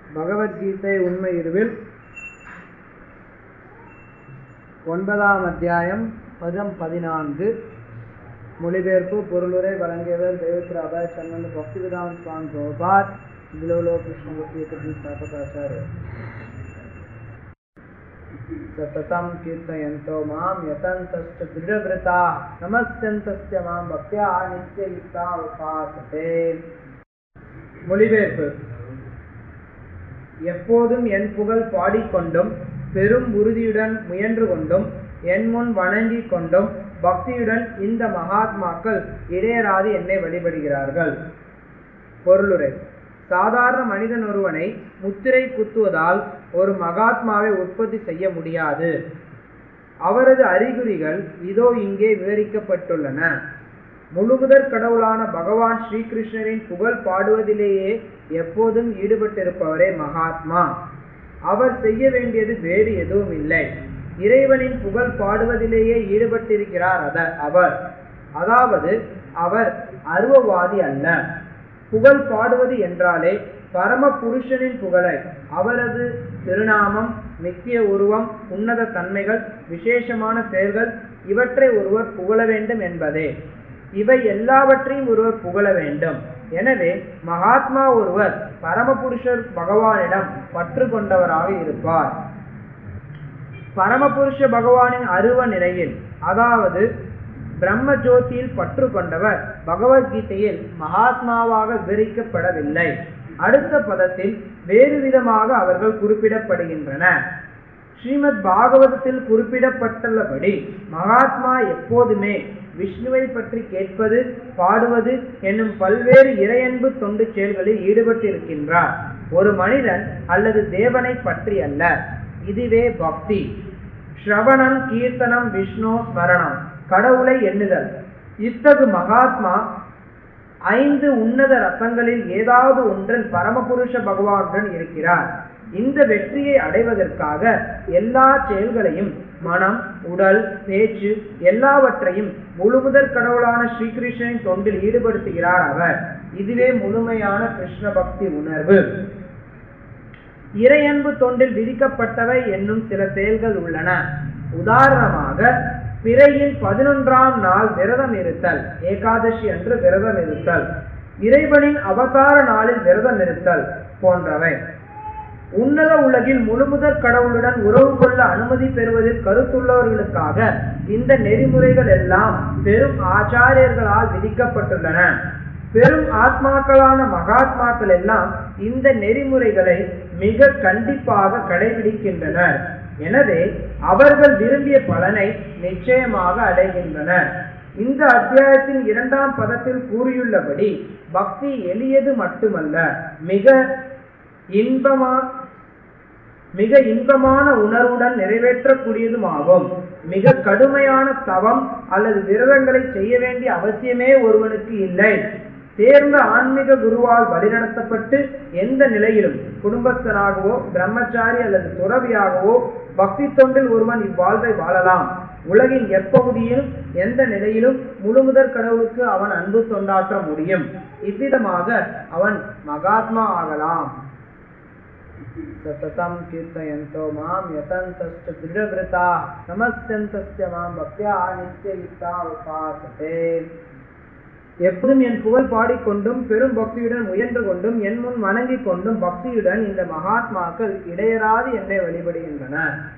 பகவத்கீதை உண்மை இருவில் ஒன்பதாம் அத்தியாயம் பதம் பதினான்கு மொழிபெயர்ப்பு பொருளுரை வழங்கியவர் தேவத்திர அபாய் சன்னன் பக்திவிதான் சுவாமி பிரபாத் விலோலோ கிருஷ்ணமூர்த்தி கட்டி ஸ்தாபகாச்சாரிய सततं कीर्तयन्तो मां यतन्तश्च दृढव्रताः नमस्यन्तस्य मां भक्त्या नित्ययुक्ता उपासते மொழிபெயர்ப்பு எப்போதும் என் புகழ் பாடிக்கொண்டும் பெரும் உறுதியுடன் முயன்று கொண்டும் என் முன் வணங்கிக் கொண்டும் பக்தியுடன் இந்த மகாத்மாக்கள் இடையராது என்னை வழிபடுகிறார்கள் பொருளுரை சாதாரண மனிதன் ஒருவனை முத்திரை குத்துவதால் ஒரு மகாத்மாவை உற்பத்தி செய்ய முடியாது அவரது அறிகுறிகள் இதோ இங்கே விவரிக்கப்பட்டுள்ளன முழுமுதற் கடவுளான பகவான் ஸ்ரீகிருஷ்ணரின் புகழ் பாடுவதிலேயே எப்போதும் ஈடுபட்டிருப்பவரே மகாத்மா அவர் செய்ய வேண்டியது வேறு எதுவும் இல்லை இறைவனின் புகழ் பாடுவதிலேயே ஈடுபட்டிருக்கிறார் அத அவர் அதாவது அவர் அருவவாதி அல்ல புகழ் பாடுவது என்றாலே பரம புருஷனின் புகழை அவரது திருநாமம் நித்திய உருவம் உன்னத தன்மைகள் விசேஷமான செயல்கள் இவற்றை ஒருவர் புகழ வேண்டும் என்பதே இவை எல்லாவற்றையும் ஒருவர் புகழ வேண்டும் எனவே மகாத்மா ஒருவர் பரமபுருஷர் பகவானிடம் பற்று கொண்டவராக இருப்பார் பரமபுருஷ பகவானின் அருவ நிலையில் அதாவது பிரம்ம ஜோதியில் பற்று கொண்டவர் பகவத்கீதையில் மகாத்மாவாக விவரிக்கப்படவில்லை அடுத்த பதத்தில் வேறு விதமாக அவர்கள் குறிப்பிடப்படுகின்றன ஸ்ரீமத் பாகவதத்தில் குறிப்பிடப்பட்டுள்ளபடி மகாத்மா எப்போதுமே விஷ்ணுவை பற்றி கேட்பது பாடுவது என்னும் பல்வேறு இறையன்பு தொண்டு செயல்களில் ஈடுபட்டிருக்கின்றார் ஒரு மனிதன் அல்லது தேவனை பற்றி அல்ல இதுவே பக்தி ஸ்ரவணம் கீர்த்தனம் விஷ்ணு ஸ்மரணம் கடவுளை எண்ணுதல் இத்தகு மகாத்மா ஐந்து உன்னத ரசங்களில் ஏதாவது ஒன்றில் பரமபுருஷ பகவானுடன் இருக்கிறார் இந்த வெற்றியை அடைவதற்காக எல்லா செயல்களையும் மனம் உடல் பேச்சு எல்லாவற்றையும் முழுமுதற் கடவுளான ஸ்ரீகிருஷ்ணனின் தொண்டில் ஈடுபடுத்துகிறார் அவர் இதுவே முழுமையான கிருஷ்ண பக்தி உணர்வு இறையன்பு தொண்டில் விதிக்கப்பட்டவை என்னும் சில செயல்கள் உள்ளன உதாரணமாக பிறையின் பதினொன்றாம் நாள் விரதம் இருத்தல் ஏகாதசி அன்று விரதம் இருத்தல் இறைவனின் அவதார நாளில் விரதம் இருத்தல் போன்றவை உன்னத உலகில் முழுமுதற் கடவுளுடன் உறவு கொள்ள அனுமதி பெறுவதில் கருத்துள்ளவர்களுக்காக இந்த நெறிமுறைகள் எல்லாம் பெரும் ஆச்சாரியர்களால் விதிக்கப்பட்டுள்ளன பெரும் ஆத்மாக்களான மகாத்மாக்கள் எல்லாம் இந்த நெறிமுறைகளை மிக கண்டிப்பாக கடைபிடிக்கின்றனர் எனவே அவர்கள் விரும்பிய பலனை நிச்சயமாக அடைகின்றனர் இந்த அத்தியாயத்தின் இரண்டாம் பதத்தில் கூறியுள்ளபடி பக்தி எளியது மட்டுமல்ல மிக இன்பமா மிக இன்பமான உணர்வுடன் நிறைவேற்றக்கூடியதுமாகும் மிக கடுமையான தவம் அல்லது விரதங்களை செய்ய வேண்டிய அவசியமே ஒருவனுக்கு இல்லை தேர்ந்த ஆன்மீக குருவால் வழிநடத்தப்பட்டு எந்த நிலையிலும் குடும்பஸ்தனாகவோ பிரம்மச்சாரி அல்லது துறவியாகவோ பக்தி தொண்டில் ஒருவன் இவ்வாழ்வை வாழலாம் உலகின் எப்பகுதியிலும் எந்த நிலையிலும் முழுமுதற் கடவுளுக்கு அவன் அன்பு தொண்டாற்ற முடியும் இவ்விதமாக அவன் மகாத்மா ஆகலாம் सततं कीर्तयन्तो मां यतन्तश्च दृढव्रताः नमस्यन्तस्य मां भक्त्या नित्ययुक्ता उपासते எப்போதும் என் புகழ் பாடிக்கொண்டும் பெரும் பக்தியுடன் முயன்று கொண்டும் என் முன் வணங்கிக் கொண்டும் பக்தியுடன் இந்த மகாத்மாக்கள் இடையராது என்னை வழிபடுகின்றன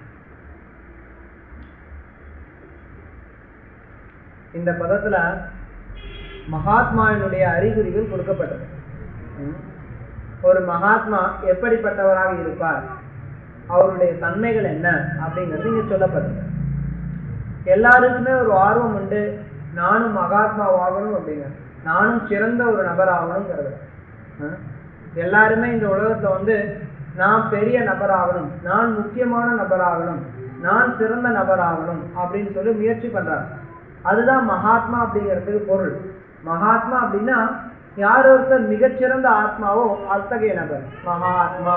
இந்த பதத்துல மகாத்மாவினுடைய அறிகுறிகள் கொடுக்கப்பட்டது ஒரு மகாத்மா எப்படிப்பட்டவராக இருப்பார் அவருடைய தன்மைகள் என்ன அப்படிங்கிறது இங்க சொல்லப்படுது எல்லாருக்குமே ஒரு ஆர்வம் உண்டு நானும் மகாத்மா ஆகணும் அப்படிங்க நானும் சிறந்த ஒரு நபர் ஆகணுங்கிறது எல்லாருமே இந்த உலகத்துல வந்து நான் பெரிய நபர் ஆகணும் நான் முக்கியமான நபர் ஆகணும் நான் சிறந்த நபர் ஆகணும் அப்படின்னு சொல்லி முயற்சி பண்றாங்க அதுதான் மகாத்மா அப்படிங்கிறதுக்கு பொருள் மகாத்மா அப்படின்னா யார் ஒருத்தர் மிகச்சிறந்த ஆத்மாவோ அத்தகைய நபர் மகாத்மா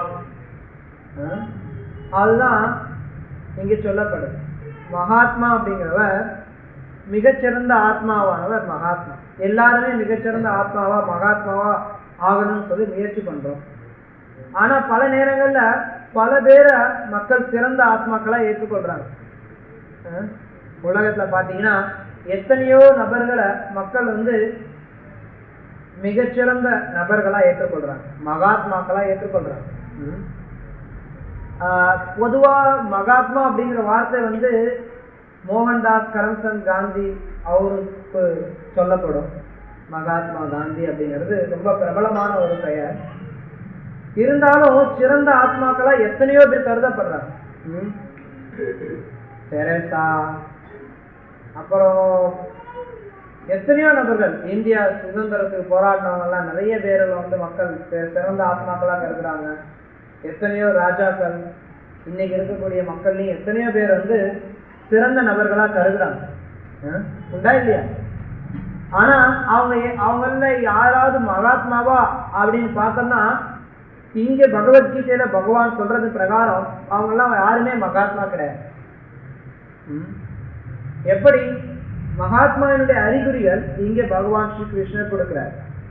அதுதான் இங்க சொல்லப்படுது மகாத்மா அப்படிங்கிறவர் மிகச்சிறந்த ஆத்மாவானவர் மகாத்மா எல்லாருமே மிகச்சிறந்த ஆத்மாவா மகாத்மாவா ஆகணும்னு சொல்லி முயற்சி பண்றோம் ஆனா பல நேரங்கள்ல பல பேரை மக்கள் சிறந்த ஆத்மாக்களா ஏற்றுக்கொள்றாங்க அஹ் உலகத்துல பாத்தீங்கன்னா எத்தனையோ நபர்களை மக்கள் வந்து மிகச்சிறந்த நபர்களா ஏற்றுக்கொள்றாங்க மகாத்மாக்களா ஏற்றுக்கொள்றாங்க ம். ஆஹ் பொதுவா மகாத்மா அப்படிங்கிற வார்த்தை வந்து மோகன்தாஸ் கரம்சந்த் காந்தி அவருக்கு சொல்லப்படும் மகாத்மா காந்தி அப்படிங்கிறது ரொம்ப பிரபலமான ஒரு பெயர் இருந்தாலும் சிறந்த ஆத்மாக்களா எத்தனையோ பேர் கருதப்படுறாங்க ம். தெரேசா அப்புறம் எத்தனையோ நபர்கள் இந்தியா சுதந்திரத்துக்கு போராடினவங்க எல்லாம் நிறைய பேர்கள் வந்து மக்கள் சி- சிறந்த ஆத்மாக்களா கருதுறாங்க எத்தனையோ ராஜாக்கள் இன்னைக்கு இருக்கக்கூடிய மக்கள்லையும் எத்தனையோ பேர் வந்து சிறந்த நபர்களா கருதுறாங்க அஹ் உண்டா இல்லையா ஆனா அவங்க எ- அவங்கள யாராவது மகாத்மாவா அப்படின்னு பார்த்தோம்னா இங்க பகவத்கீதையில பகவான் சொல்றது பிரகாரம் அவங்க எல்லாம் யாருமே மகாத்மா கிடையாது ம். எப்படி மகாத்மாவினுடைய அறிகுறிகள் இங்க பகவான் ஸ்ரீ கிருஷ்ணர் கொடுக்கிறார்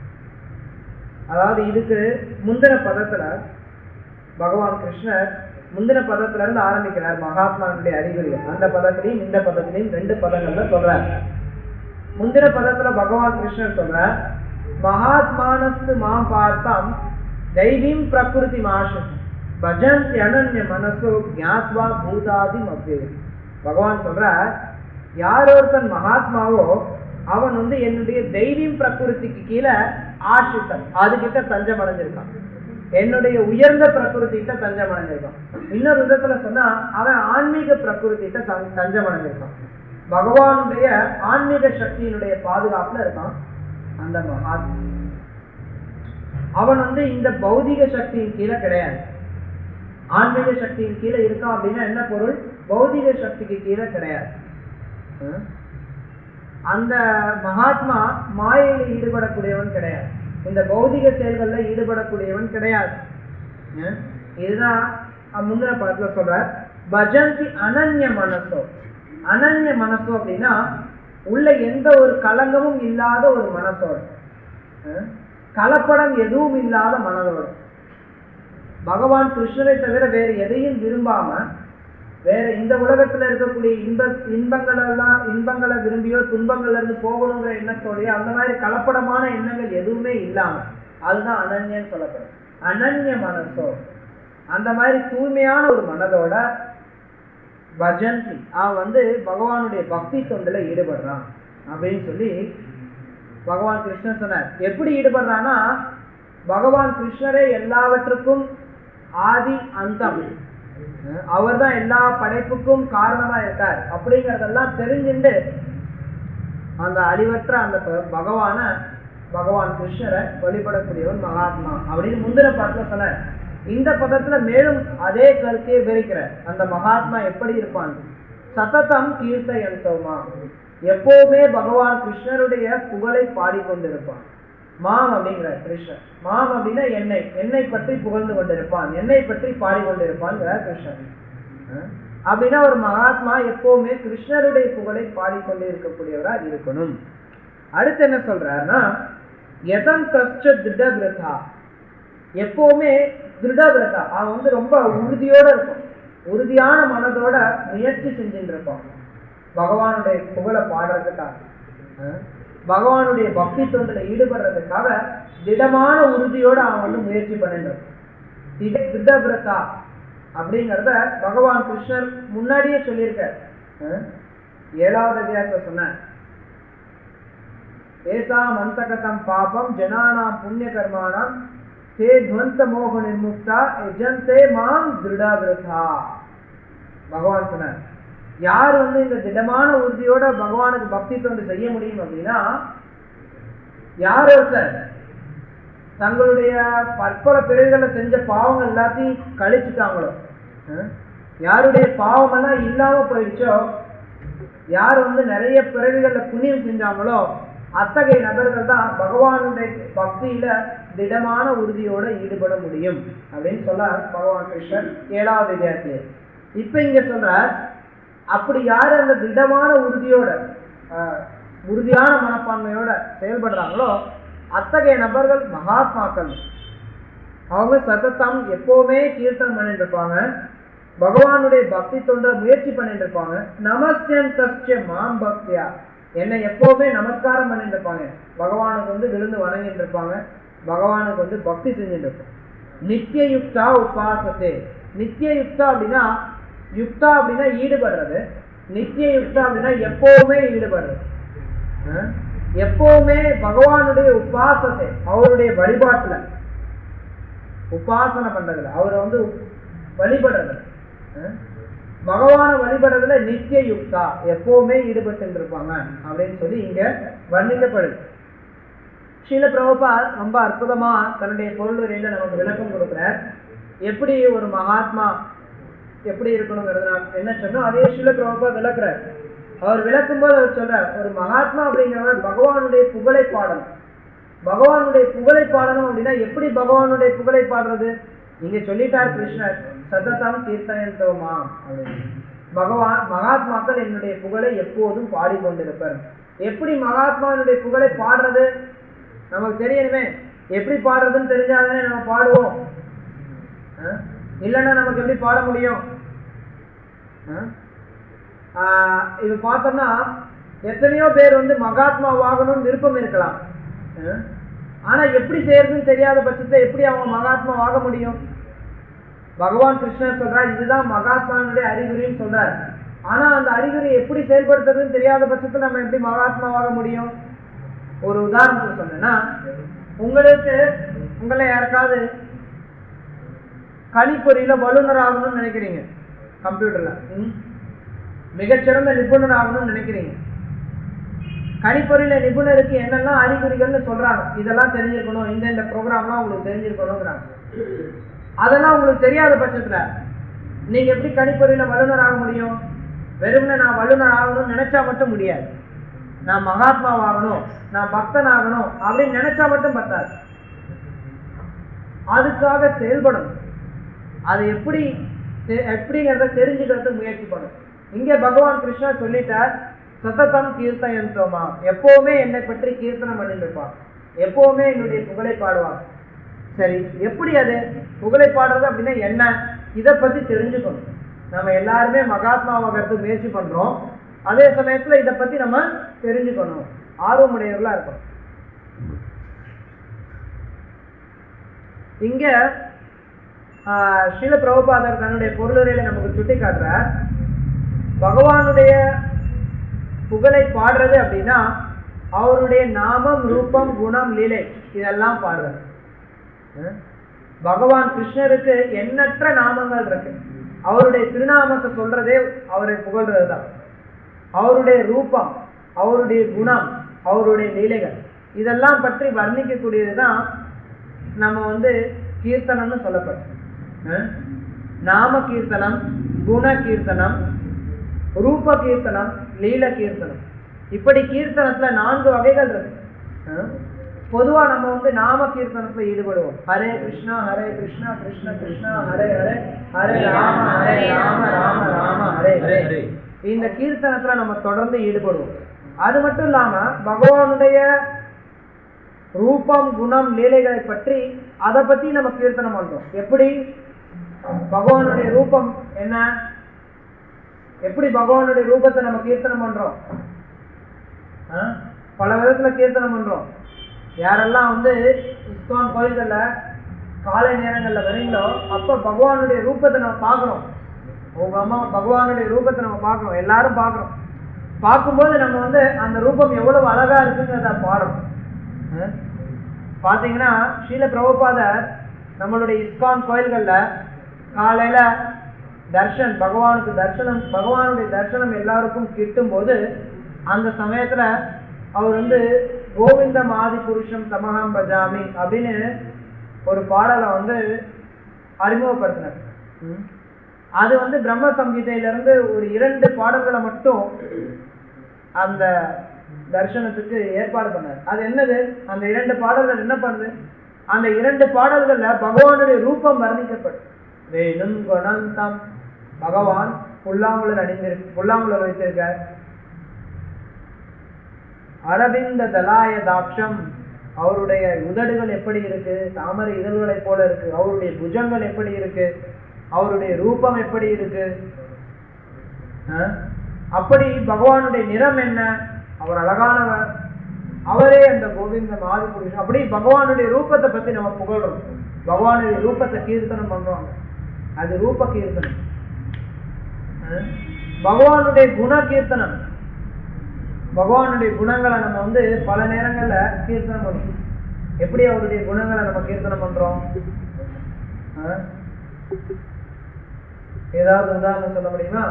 அதாவது இதுக்கு முந்தின பதத்துல பகவான் கிருஷ்ணர் முந்தின பதத்துல இருந்து ஆரம்பிக்கிறார் மகாத்மாவினுடைய அறிகுறிகள் அந்த பதத்திலையும் இந்த பதத்திலையும் ரெண்டு பதங்கள்ல சொல்றார் முந்தின பதத்துல பகவான் கிருஷ்ணர் சொல்றார் மகாத்மானஸ்து மாம் பார்த்தாம் தெய்வீம் பிரகிருதி மாஷம் பஜந்தி அனன்ய மனசோ ஞாத்வா பூதாதி அவ்வியம் பகவான் சொல்றார் யார் ஒருத்தன் மகாத்மாவோ அவன் வந்து என்னுடைய தெய்வீம் பிரகிருதிக்கு கீழே ஆசித்தன் அதுகிட்ட தஞ்சம் அடைஞ்சிருக்கான் என்னுடைய உயர்ந்த பிரகிருதி கிட்ட தஞ்சம் அடைஞ்சிருக்கான் இன்னொரு விதத்துல சொன்னா அவன் ஆன்மீக பிரகிருதி கிட்ட தன்- தஞ்சம் அடைஞ்சிருக்கான் பகவானுடைய ஆன்மீக சக்தியினுடைய பாதுகாப்புல இருக்கான் அந்த மகாத்மா அவன் வந்து இந்த பௌதிக சக்தியின் கீழே கிடையாது ஆன்மீக சக்தியின் கீழே இருக்கான் அப்படின்னா என்ன பொருள் பௌதிக சக்திக்கு கீழே கிடையாது ஹம்? அந்த மகாத்மா மாயையில ஈடுபடக்கூடியவன் கிடையாது இந்த பௌதிக செயல்கள்ல ஈடுபடக்கூடியவன் கிடையாது ஹம்? இதுதான் அஹ் முந்தின படத்துல சொல்ற பஜந்தி அனன்ய மனசோ அனன்ய மனசோ அப்படின்னா உள்ள எந்த ஒரு கலங்கமும் இல்லாத ஒரு மனசோட ஹம்? கலப்படம் எதுவும் இல்லாத மனதோட பகவான் கிருஷ்ணரை தவிர வேறு எதையும் விரும்பாம வேற இந்த உலகத்துல இருக்கக்கூடிய இன்ப இன்பங்கள் எல்லாம் இன்பங்களை விரும்பியோ துன்பங்கள்ல இருந்து போகணுங்கிற எண்ணத்தோடயோ அந்த மாதிரி கலப்படமான எண்ணங்கள் எதுவுமே இல்லாம அதுதான் அனன்யன்னு சொல்லப்படும் அனன்ய மனசோ அந்த மாதிரி தூய்மையான ஒரு மனதோட பஜந்தி அவன் வந்து பகவானுடைய பக்தி தொண்டுல ஈடுபடுறான் அப்படின்னு சொல்லி பகவான் கிருஷ்ணர் சொன்னார் எப்படி ஈடுபடுறான்னா பகவான் கிருஷ்ணரே எல்லாவற்றுக்கும் ஆதி அந்தம் அவர் தான் எல்லா படைப்புக்கும் காரணமா இருக்கார் அப்படிங்கறதெல்லாம் தெரிஞ்சுண்டு அந்த அழிவற்ற அந்த ப- பகவான பகவான் கிருஷ்ணரை வழிபடக்கூடியவன் மகாத்மா அப்படின்னு முந்தின படத்துல சொன்னார் இந்த பதத்துல மேலும் அதே கருத்தையே விவரிக்கிறார் அந்த மகாத்மா எப்படி இருப்பான் சததம் கீர்த்தயந்தோமா எப்பவுமே பகவான் கிருஷ்ணருடைய புகழை பாடிக்கொண்டிருப்பான் மாம் அப்படிங்கிறார் கிருஷ்ணர் மாம் அப்படின்னா என்னை என்னை பற்றி புகழ்ந்து கொண்டிருப்பான் என்னை பற்றி பாடிக்கொண்டிருப்பான்ங்கிறார் கிருஷ்ணர் அஹ் அப்படின்னா ஒரு மகாத்மா எப்பவுமே கிருஷ்ணருடைய புகழை பாடிக்கொண்டே இருக்கக்கூடியவரா இருக்கணும் அடுத்து என்ன சொல்றாருன்னா எதம் கஷ்ட திருடபிரதா எப்பவுமே திருடபிரதா அவன் வந்து ரொம்ப உறுதியோட இருக்கும் உறுதியான மனதோட முயற்சி செஞ்சுட்டு இருப்பான் பகவானுடைய புகழை பாடுறதுக்காக அஹ் பகவானுடைய பக்தி தொண்டுல ஈடுபடுறதுக்காக திடமான உறுதியோட அவன் வந்து முயற்சி பண்ணிட்டு இருப்பான் இது திருடபிரதா அப்படிங்கிறத பகவான் கிருஷ்ணர் முன்னாடியே சொல்லியிருக்கார் அஹ் ஏழாவது அத்தியாயத்துல சொன்ன ஏசாம் அந்தகதம் பாபம் ஜனானாம் புண்ணிய கர்மாணம் தே துவந்த மோக நிர்முக்தா எஜந்தே மாம் திருடாபிரதா பகவான் சொன்னார் யார் வந்து இந்த திடமான உறுதியோட பகவானுக்கு பக்தி தொண்டு செய்ய முடியும் அப்படின்னா யார் ஒருத்தர் தங்களுடைய பற்பல பிறவிகளை செஞ்ச பாவங்கள் எல்லாத்தையும் கழிச்சுட்டாங்களோ அஹ், யாருடைய பாவமெல்லாம் இல்லாம போயிடுச்சோ யார் வந்து நிறைய பிறவிகள்ல புண்ணியம் செஞ்சாங்களோ அத்தகைய நபர்கள் தான் பகவானுடைய பக்தியில திடமான உறுதியோட ஈடுபட முடியும் அப்படின்னு சொல்ல பகவான் கிருஷ்ணன் ஏழாவது அத்தியாயத்திலே இப்ப இங்க சொல்ற அப்படி யார் அந்த திடமான உறுதியோட ஆஹ், உறுதியான மனப்பான்மையோட செயல்படுறாங்களோ அத்தகைய நபர்கள் மகாத்மாக்கள் அவங்க சதத்தம் எப்பவுமே கீர்த்தனம் பண்ணிட்டு இருப்பாங்க பகவானுடைய பக்தி தொன்ற முயற்சி பண்ணிட்டு இருப்பாங்க நமஸ்யன் தஸ்ய மாம் பக்தியா என்னை எப்பவுமே நமஸ்காரம் பண்ணிட்டு இருப்பாங்க பகவானுக்கு வந்து விழுந்து வணங்கிட்டு இருப்பாங்க பகவானுக்கு வந்து பக்தி செஞ்சுட்டு இருப்பாங்க நித்திய யுக்தா உபாசத்தே நித்திய யுக்தா அப்படின்னா யுக்தா அப்படின்னா ஈடுபடுறது நித்திய யுக்தா அப்படின்னா எப்பவுமே ஈடுபடுறது அஹ் எப்பவுமே பகவானுடைய உபாசத்தை அவருடைய வழிபாட்டுல உபாசனை பண்றதுல அவரை வந்து வழிபடுறது அஹ் பகவான வழிபடுறதுல நித்திய யுக்தா எப்பவுமே ஈடுபட்டு இருப்பாங்க அப்படின்னு சொல்லி இங்க வர்ணிக்கப்படுது ஸ்ரீல பிரபுபா ரொம்ப அற்புதமா தன்னுடைய பொருளுரையில நமக்கு விளக்கம் கொடுக்குறார் எப்படி ஒரு மகாத்மா எப்படி இருக்கணுங்கிறது நான் என்ன சொன்னோம் அதே ஸ்ரீல பிரபுபா விளக்குறார் அவர் விளக்கும் போது அவர் சொல்றார் ஒரு மகாத்மா அப்படிங்கிறவர் பகவானுடைய புகழை பாடணும் பகவானுடைய புகழை பாடணும் அப்படின்னா எப்படி பகவானுடைய புகழை பாடுறது இங்க சொல்லிட்டார் கிருஷ்ணர் சததம் கீர்த்தயந்தோமா அப்படின்னு பகவான் மகாத்மாக்கள் என்னுடைய புகழை எப்போதும் பாடிக்கொண்டிருப்பர் எப்படி மகாத்மாவினுடைய புகழை பாடுறது நமக்கு தெரியணுமே எப்படி பாடுறதுன்னு தெரிஞ்சாதானே நம்ம பாடுவோம் அஹ்? இல்லைன்னா நமக்கு எப்படி பாட முடியும் அஹ்? ஆஹ் இது பார்த்தோம்னா எத்தனையோ பேர் வந்து மகாத்மா ஆகணும்னு விருப்பம் இருக்கலாம் அஹ்? ஆனா எப்படி செய்யறதுன்னு தெரியாத பட்சத்துல எப்படி அவங்க மகாத்மா ஆக முடியும் பகவான் கிருஷ்ணர் சொல்றார் இதுதான் மகாத்மானுடைய அறிகுறின்னு சொல்றார் ஆனா அந்த அறிகுறியை எப்படி செயல்படுத்துறதுன்னு தெரியாத பட்சத்துல நம்ம எப்படி மகாத்மாவாக முடியும் ஒரு உதாரணத்துக்கு சொன்னேன்னா உங்களுக்கு உங்களை யாருக்காவது கணிப்பொறியில வல்லுநர் ஆகணும்னு நினைக்கிறீங்க கம்ப்யூட்டர்ல ம்? மிகச்சிறந்த நிபுணர் ஆகணும்னு நினைக்கிறீங்க கணிப்பொறியில நிபுணருக்கு என்னெல்லாம் அறிகுறிகள்னு சொல்றாங்க இதெல்லாம் தெரிஞ்சிருக்கணும் இந்த இந்த ப்ரோக்ராம்லாம் உங்களுக்கு தெரிஞ்சிருக்கணுங்கிறாங்க அதெல்லாம் உங்களுக்கு தெரியாத பட்சத்துல நீங்க எப்படி கணிப்பொறியில வல்லுநர் ஆக முடியும் வெறுமனே நான் வல்லுநர் ஆகணும்னு நினைச்சா மட்டும் முடியாது நான் மகாத்மா ஆகணும் நான் பக்தன் ஆகணும் அப்படின்னு நினைச்சா மட்டும் பத்தாது அதுக்காக செயல்படணும் அது எப்படி தெ- எப்படிங்கிறத தெரிஞ்சுக்கிறதுக்கு முயற்சி பண்ணணும் இங்க பகவான் கிருஷ்ணா சொல்லிட்டார் சததம் கீர்த்தயந்தோமா எப்பவுமே என்னை பற்றி கீர்த்தனம் பண்ணிட்டு இருப்பான் எப்பவுமே என்னுடைய புகழை பாடுவான் சரி எப்படி அது புகழை பாடுறது அப்படின்னா என்ன இதை பத்தி தெரிஞ்சுக்கணும் நம்ம எல்லாருமே மகாத்மாவாகிறதுக்கு முயற்சி பண்றோம் அதே சமயத்துல இதை பத்தி நம்ம தெரிஞ்சுக்கணும் ஆர்வமுடையவர்களா இருக்கணும் இங்க ஆஹ், ஸ்ரீல பிரபுபாதர் தன்னுடைய பொருளுரையில நமக்கு சுட்டி காட்டுறார் பகவானுடைய புகழை பாடுறது அப்படின்னா அவருடைய நாமம் ரூபம் குணம் லீலை இதெல்லாம் பாடுறது அஹ் பகவான் கிருஷ்ணருக்கு எண்ணற்ற நாமங்கள் இருக்கு அவருடைய திருநாமத்தை சொல்றதே அவரை புகழ்றது தான் அவருடைய ரூபம் அவருடைய குணம் அவருடைய லீலைகள் இதெல்லாம் பற்றி வர்ணிக்கக்கூடியதுதான் நம்ம வந்து கீர்த்தனம்னு சொல்லப்படும் அஹ் நாம கீர்த்தனம் குண கீர்த்தனம் ரூப கீர்த்தனம் லீல கீர்த்தனம் இப்படி கீர்த்தனத்துல நான்கு வகைகள் இருக்கு அஹ் பொதுவா நம்ம வந்து நாம கீர்த்தனத்துல ஈடுபடுவோம் ஹரே கிருஷ்ணா ஹரே கிருஷ்ணா கிருஷ்ண கிருஷ்ணா ஹரே ஹரே ஹரே ராம ஹரே ராம ராம ராம ஹரே ஹரே இந்த கீர்த்தனத்துல நம்ம தொடர்ந்து ஈடுபடுவோம் அது மட்டும் இல்லாம பகவானுடைய ரூபம் குணம் லீலைகளை பற்றி அதை பத்தி நம்ம கீர்த்தனம் பண்றோம் எப்படி பகவானுடைய ரூபம் என்ன எப்படி பகவானுடைய ரூபத்தை நம்ம கீர்த்தனம் பண்றோம் ஆ? பல விதத்துல கீர்த்தனம் பண்றோம் யாரெல்லாம் வந்து இஸ்கான் கோயில்கள்ல காலை நேரங்கள்ல வரீங்களோ அப்ப பகவானுடைய ரூபத்தை நம்ம பார்க்கிறோம் உங்க அம்மா பகவானுடைய ரூபத்தை நம்ம பார்க்கிறோம் எல்லாரும் பார்க்கிறோம் பார்க்கும்போது நம்ம வந்து அந்த ரூபம் எவ்வளவு அழகா இருக்குங்கிறத பாடுறோம் ஆ? பாத்தீங்கன்னா ஸ்ரீல பிரபுபாதர் நம்மளுடைய இஸ்கான் கோயில்கள்ல காலையில தர்ஷன் பகவானுக்கு தர்சனம் பகவானுடைய தர்சனம் எல்லாருக்கும் கிட்டும் போது அந்த சமயத்துல அவர் வந்து கோவிந்த மாதி புருஷம் தமகம் பஜாமி அப்படின்னு ஒரு பாடலை வந்து அறிமுகப்படுத்தினார் ம். அது வந்து பிரம்ம சங்கீதையில இருந்து ஒரு இரண்டு பாடல்களை மட்டும் அந்த தர்சனத்துக்கு ஏற்பாடு பண்ணார் அது என்னது அந்த இரண்டு பாடல்கள் என்ன பண்ணுது அந்த இரண்டு பாடல்கள்ல பகவானுடைய ரூபம் வர்ணிக்கப்படும் வேணும் குணந்தம் பகவான் புல்லாங்குழல் அணிந்திருக்கு புல்லாங்குழல் வைத்திருக்கார் அரவிந்த தலாய தாட்சம் அவருடைய உதடுகள் எப்படி இருக்கு தாமரை இதழ்களைப் போல இருக்கு அவருடைய புஜங்கள் எப்படி இருக்கு அவருடைய ரூபம் எப்படி இருக்கு அஹ்? அப்படி பகவானுடைய நிறம் என்ன அவர் அழகானவர் அவரே அந்த கோவிந்த மாதி புருஷன் அப்படி பகவானுடைய ரூபத்தை பத்தி நம்ம புகழ்றோம் பகவானுடைய ரூபத்தை கீர்த்தனம் பண்றோம் அது ரூப கீர்த்தனம் அஹ்? பகவானுடைய குண கீர்த்தனம் பகவானுடைய குணங்களை நம்ம வந்து பல நேரங்கள்ல கீர்த்தனம் பண்றோம் எப்படி அவருடைய குணங்களை நம்ம கீர்த்தனம் பண்றோம் அஹ்? ஏதாவது உதாரணம் சொல்ல முடியுமா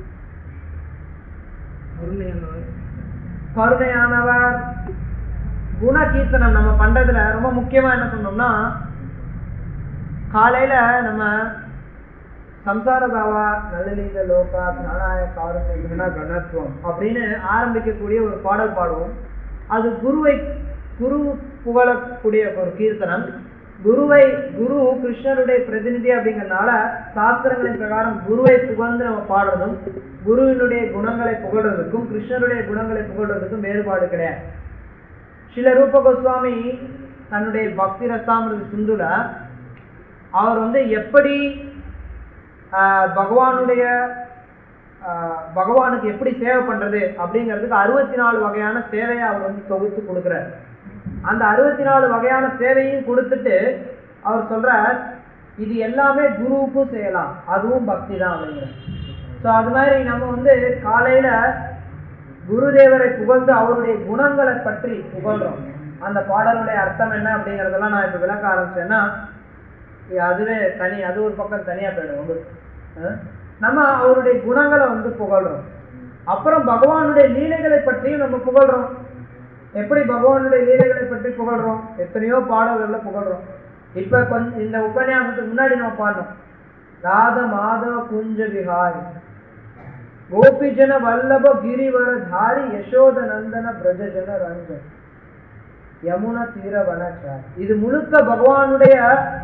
கருணையானவர் குண கீர்த்தனம் நம்ம பண்றதுல ரொம்ப முக்கியமா என்ன சொன்னோம்னா காலையில நம்ம சம்சாரதாவா நல்லலீக லோகா ஞானாய காருண்ய குண கணத்துவம் அப்படின்னு ஆரம்பிக்கக்கூடிய ஒரு பாடல் பாடுவோம் அது குருவை குரு புகழக்கூடிய ஒரு கீர்த்தனம் குருவை குரு கிருஷ்ணருடைய பிரதிநிதி அப்படிங்கறதுனால சாஸ்திரங்களின் பிரகாரம் குருவை புகழ்ந்து நம்ம பாடுறதும் குருவினுடைய குணங்களை புகழ்றதுக்கும் கிருஷ்ணருடைய குணங்களை புகழ்றதுக்கும் வேறுபாடு கிடையாது சில ரூப கோஸ்வாமி தன்னுடைய பக்தி ரசாமிரத சிந்துல அவர் வந்து எப்படி ஆஹ், பகவானுடைய ஆஹ், பகவானுக்கு எப்படி சேவை பண்றது அப்படிங்கிறதுக்கு அறுபத்தி நாலு வகையான சேவையை அவர் வந்து தொகுத்து கொடுக்குறார் அந்த அறுபத்தி நாலு வகையான சேவையும் கொடுத்துட்டு அவர் சொல்றார் இது எல்லாமே குருவுக்கும் செய்யலாம் அதுவும் பக்தி தான் அப்படிங்கிற ஸோ அது மாதிரி நம்ம வந்து காலையில குருதேவரை புகழ்ந்து அவருடைய குணங்களை பற்றி புகழ்றோம் அந்த பாடலுடைய அர்த்தம் என்ன அப்படிங்கறதெல்லாம் நான் இப்ப விளக்க ஆரம்பிச்சேன்னா இது அதுவே தனி அது ஒரு பக்கம் தனியா போயிடும் உங்களுக்கு அஹ்? நம்ம அவருடைய குணங்களை வந்து புகழ்றோம் அப்புறம் பகவானுடைய லீலைகளை பற்றியும் நம்ம புகழ்றோம் எப்படி பகவானுடைய லீலைகளை பற்றி புகழ்றோம் எத்தனையோ பாடல்கள்ல புகழ்றோம் இப்ப கொஞ்சம் இந்த உபன்யாசத்துக்கு முன்னாடி நம்ம பாடணும் ராத மாதவ குஞ்ச விஹாரி கோபிஜன வல்லப கிரிவர தாரி யசோத நந்தன பிரஜஜன ரஞ்சன் யமுனா தீர வனச்சார் இது முழுக்க பகவானுடைய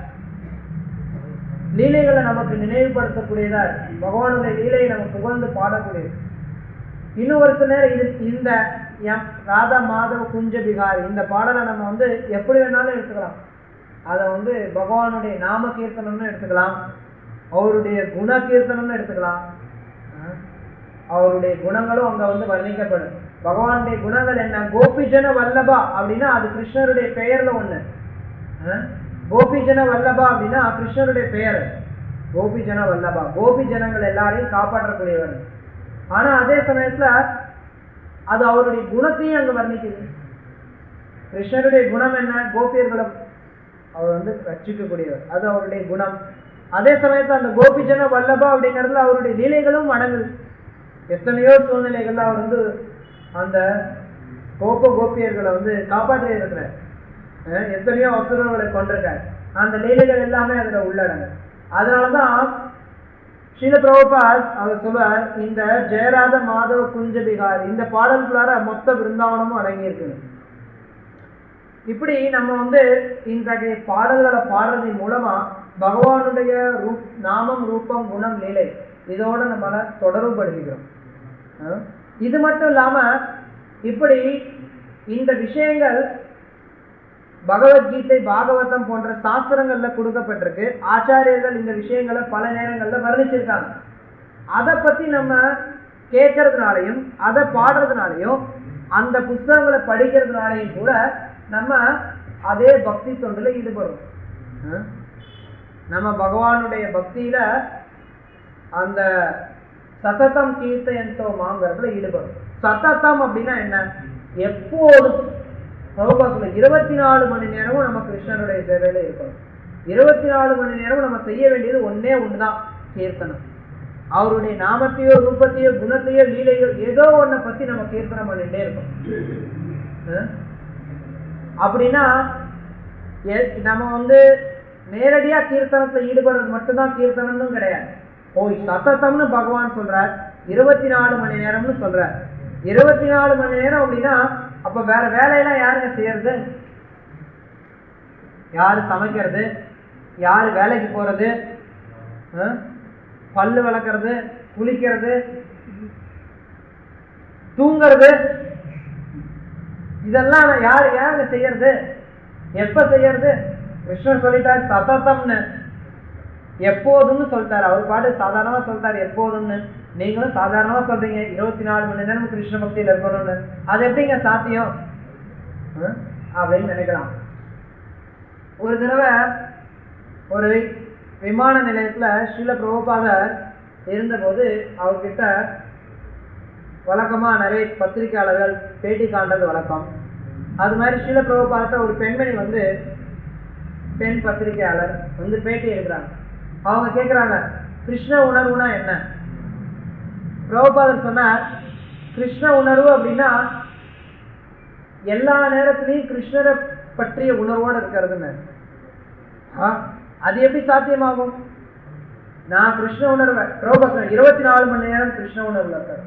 லீலைகளை நமக்கு நினைவுபடுத்தக்கூடியதா இருக்கு பகவானுடைய லீலையை நம்ம புகழ்ந்து பாடக்கூடியது இன்னும் ஒரு சில நேரம் இது இந்த எம் ராதா மாதவ குஞ்ச பிகாரி இந்த பாடலை நம்ம வந்து எப்படி வேணாலும் எடுத்துக்கலாம் அதை வந்து பகவானுடைய நாம கீர்த்தனம்னு எடுத்துக்கலாம் அவருடைய குண கீர்த்தனம்னு எடுத்துக்கலாம் அஹ் அவருடைய குணங்களும் அங்க வந்து வர்ணிக்கப்படும் பகவானுடைய குணங்கள் என்ன கோபிஜன வல்லபா அப்படின்னா அது கிருஷ்ணருடைய பெயர்ல ஒண்ணு அஹ் கோபிஜன வல்லபா அப்படின்னா கிருஷ்ணருடைய பெயர் கோபிஜன வல்லபா கோபி ஜனங்கள் எல்லாரையும் காப்பாற்றக்கூடியவர் ஆனா அதே சமயத்துல அது அவருடைய குணத்தையும் அங்க வர்ணிக்குது கிருஷ்ணருடைய குணம் என்ன கோபியர்களை அவர் வந்து ரட்சிக்கக்கூடியவர் அது அவருடைய குணம் அதே சமயத்துல அந்த கோபிஜன வல்லபா அப்படிங்கறதுல அவருடைய லீலைகளும் அடங்குது எத்தனையோ சூழ்நிலைகள்ல அவர் வந்து அந்த கோப கோபியர்களை வந்து காப்பாற்றி இருக்கிறார் அஹ் எத்தனையோ அசுரர்களை கொண்டிருக்கார் அந்த லீலைகள் எல்லாமே அதுல உள்ளடங்கு அதனாலதான் ஸ்ரீல பிரபுபாத் அவர் சொல்வார் இந்த ஜெயராத மாதவ குஞ்ச பிகார் இந்த பாடல்குள்ளார மொத்த பிருந்தாவனமும் அடங்கி இருக்குது இப்படி நம்ம வந்து இத்தகைய பாடல்களை பாடுறதன் மூலமா பகவானுடைய ரூப் நாமம் ரூபம் குணம் லீலை இதோட நம்மள தொடர்புபடுத்திக்கிறோம் அஹ் இது மட்டும் இல்லாம இப்படி இந்த விஷயங்கள் பகவத்கீதை பாகவதம் போன்ற சாஸ்திரங்கள்ல கொடுக்கப்பட்டிருக்கு ஆச்சாரியர்கள் இந்த விஷயங்களை பல நேரங்கள்ல வர்ணிச்சிருக்காங்க அதை பத்தி நம்ம கேட்கறதுனாலையும் அதை பாடுறதுனாலையும் அந்த புஸ்தகங்களை படிக்கிறதுனாலையும் கூட நம்ம அதே பக்தி தொண்டுல ஈடுபடுறோம் அஹ் நம்ம பகவானுடைய பக்தியில அந்த சததம் கீர்த்தயந்தோமாங்கிறதுல ஈடுபடும் சததம் அப்படின்னா என்ன எப்போதும் பிரபுபா சொல்ல இருபத்தி நாலு மணி நேரமும் நம்ம கிருஷ்ணனுடைய சேவையில இருக்கணும் இருபத்தி நாலு மணி நேரமும் நம்ம செய்ய வேண்டியது ஒண்ணே ஒண்ணுதான் கீர்த்தனம் அவருடைய நாமத்தையோ ரூபத்தையோ குணத்தையோ லீலையோ ஏதோ ஒன்றை பத்தி நம்ம கீர்த்தனம் பண்ணிட்டே இருக்கோம் அஹ்? அப்படின்னா எ- நம்ம வந்து நேரடியா கீர்த்தனத்துல ஈடுபடுறது மட்டும்தான் கீர்த்தனம்னு கிடையாது ஓய் சத்தத்தம்னு பகவான் சொல்றார் இருபத்தி நாலு மணி நேரம்னு சொல்றார் இருபத்தி நாலு மணி நேரம் அப்படின்னா அப்ப வேற வேலையெல்லாம் யாருங்க செய்யறது யாரு சமைக்கிறது யாரு வேலைக்கு போறது அஹ்? பல்லு விளக்குறது குளிக்கிறது தூங்குறது இதெல்லாம் யார் யாருங்க செய்யறது எப்ப செய்யறது கிருஷ்ணர் சொல்லிட்டார் சததம்னு எப்போதும்னு சொல்லிட்டாரு அவர் பாட்டு சாதாரணமா சொல்லிட்டாரு எப்போதும்னு நீங்களும் சாதாரணமா சொல்றீங்க இருபத்தி நாலு மணி நேரம் கிருஷ்ண பக்தியில இருக்கணும்னு அது எப்படிங்க சாத்தியம் ஹம்? அப்படின்னு நினைக்கலாம் ஒரு தடவை ஒரு விமான நிலையத்துல ஸ்ரீல பிரபுபாதர் இருந்தபோது அவர்கிட்ட வழக்கமா நிறைய பத்திரிகையாளர்கள் பேட்டி காண்றது வழக்கம் அது மாதிரி ஸ்ரீல பிரபுபாதத்தை ஒரு பெண்மணி வந்து பெண் பத்திரிகையாளர் வந்து பேட்டி எடுக்கிறாங்க அவங்க கேக்குறாங்க கிருஷ்ண உணர்வுனா என்ன பிரபுபாதர் சொன்னார் கிருஷ்ண உணர்வு அப்படின்னா எல்லா நேரத்திலையும் கிருஷ்ணரை பற்றிய உணர்வோட இருக்கிறதுன்னு ஆ, அது எப்படி சாத்தியமாகும் நான் கிருஷ்ண உணர்வை பிரபுபாதர் இருபத்தி நாலு மணி நேரம் கிருஷ்ண உணர்வுல இருக்காரு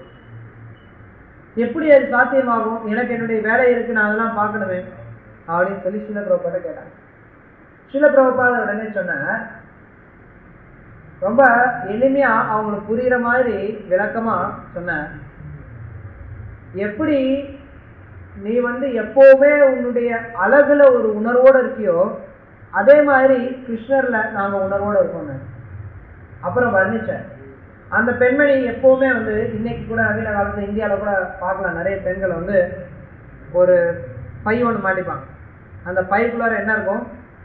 எப்படி அது சாத்தியமாகும் எனக்கு என்னுடைய வேலை இருக்கு நான் அதெல்லாம் பார்க்கணுமே அப்படின்னு சொல்லி சில பிரபுபாத கேட்டாங்க சில பிரபுபாத உடனே சொன்னார் ரொம்ப எளிமையா அவங்களுக்கு புரியுற மாதிரி விளக்கமா சொன்னார் எப்படி நீ வந்து எப்பவுமே உன்னுடைய அழகுல ஒரு உணர்வோட இருக்கியோ அதே மாதிரி கிருஷ்ணர்ல நாங்க உணர்வோட இருக்கோம் அப்புறம் வர்ணிச்சேன் அந்த பெண்மணி எப்பவுமே வந்து இன்னைக்கு கூட நவீன காலத்துல இந்தியாவில் கூட பார்க்கலாம் நிறைய பெண்கள் வந்து ஒரு பை ஒன்று மாட்டிப்பாங்க அந்த பைக்குள்ளார என்ன இருக்கும்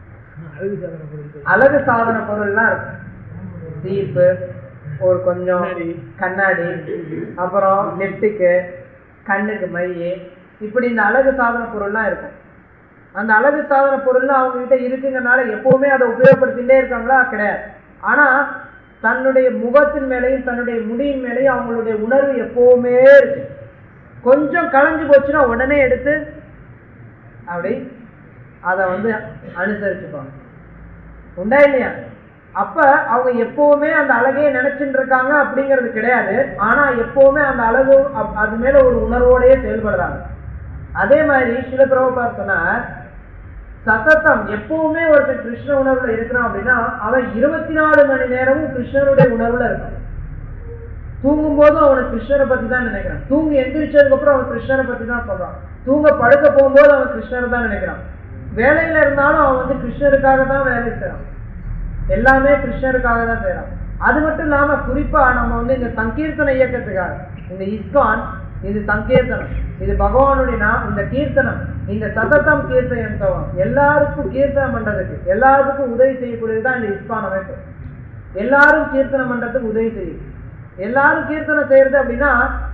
அழகு சாதன பொருள்லாம் இருக்கும் சீப்பு ஒரு கொஞ்சம் கண்ணாடி அப்புறம் லிப்டுக்கு கண்ணுக்கு மை இப்படி இந்த அழகு சாதன பொருள்லாம் இருக்கும் அந்த அழகு சாதன பொருள்லாம் அவங்க கிட்ட இருக்குங்கனால எப்பவுமே அதை உபயோகப்படுத்திட்டே இருக்காங்களா கிடையாது ஆனா தன்னுடைய முகத்தின் மேலையும் தன்னுடைய முடியின் மேலையும் அவங்களுடைய உணர்வு எப்பவுமே இருக்கு கொஞ்சம் களைஞ்சு போச்சுன்னா உடனே எடுத்து அப்படி அதை வந்து அனுசரிச்சுப்பாங்க உண்டா இல்லையா அப்ப அவங்க எப்பவுமே அந்த அழகையே நினைச்சுட்டு இருக்காங்க அப்படிங்கிறது கிடையாது ஆனா எப்பவுமே அந்த அழகு அப்- அது மேல ஒரு உணர்வோடயே செயல்படுறாங்க அதே மாதிரி சில பிரபுபார் சொன்னார் சதத்தம் எப்பவுமே ஒருத்தன் கிருஷ்ண உணர்வுல இருக்கிறான் அப்படின்னா அவன் இருபத்தி நாலு மணி நேரமும் கிருஷ்ணனுடைய உணர்வுல இருக்கான் தூங்கும் போதும் அவனுக்கு கிருஷ்ணரை பத்தி தான் நினைக்கிறான் தூங்கி எந்திரிச்சதுக்கு அப்புறம் அவன் கிருஷ்ணரை பத்தி தான் சொல்றான் தூங்க படுக்க போகும்போது அவன் கிருஷ்ணரை தான் நினைக்கிறான் வேலையில இருந்தாலும் அவன் வந்து கிருஷ்ணருக்காக தான் வேலை செய்யறான் எல்லாமே கிருஷ்ணருக்காக தான் செய்யறான் அது மட்டும் இல்லாம குறிப்பா நம்ம வந்து இந்த சங்கீர்த்தன இயக்கத்துக்காக இந்த இஸ்கான் இது சங்கீர்த்தனம் இது பகவானுடைய நா- இந்த கீர்த்தனம் இந்த சதத்தம் கீர்த்தனம் எல்லாருக்கும் கீர்த்தனம் பண்றதுக்கு எல்லாருக்கும் உதவி செய்யக்கூடியது தான் இந்த இஸ்கான் அமைப்பு எல்லாரும் கீர்த்தனம் பண்றதுக்கு உதவி செய்யும் எல்லாரும் கீர்த்தனம் செய்யறது அப்படின்னா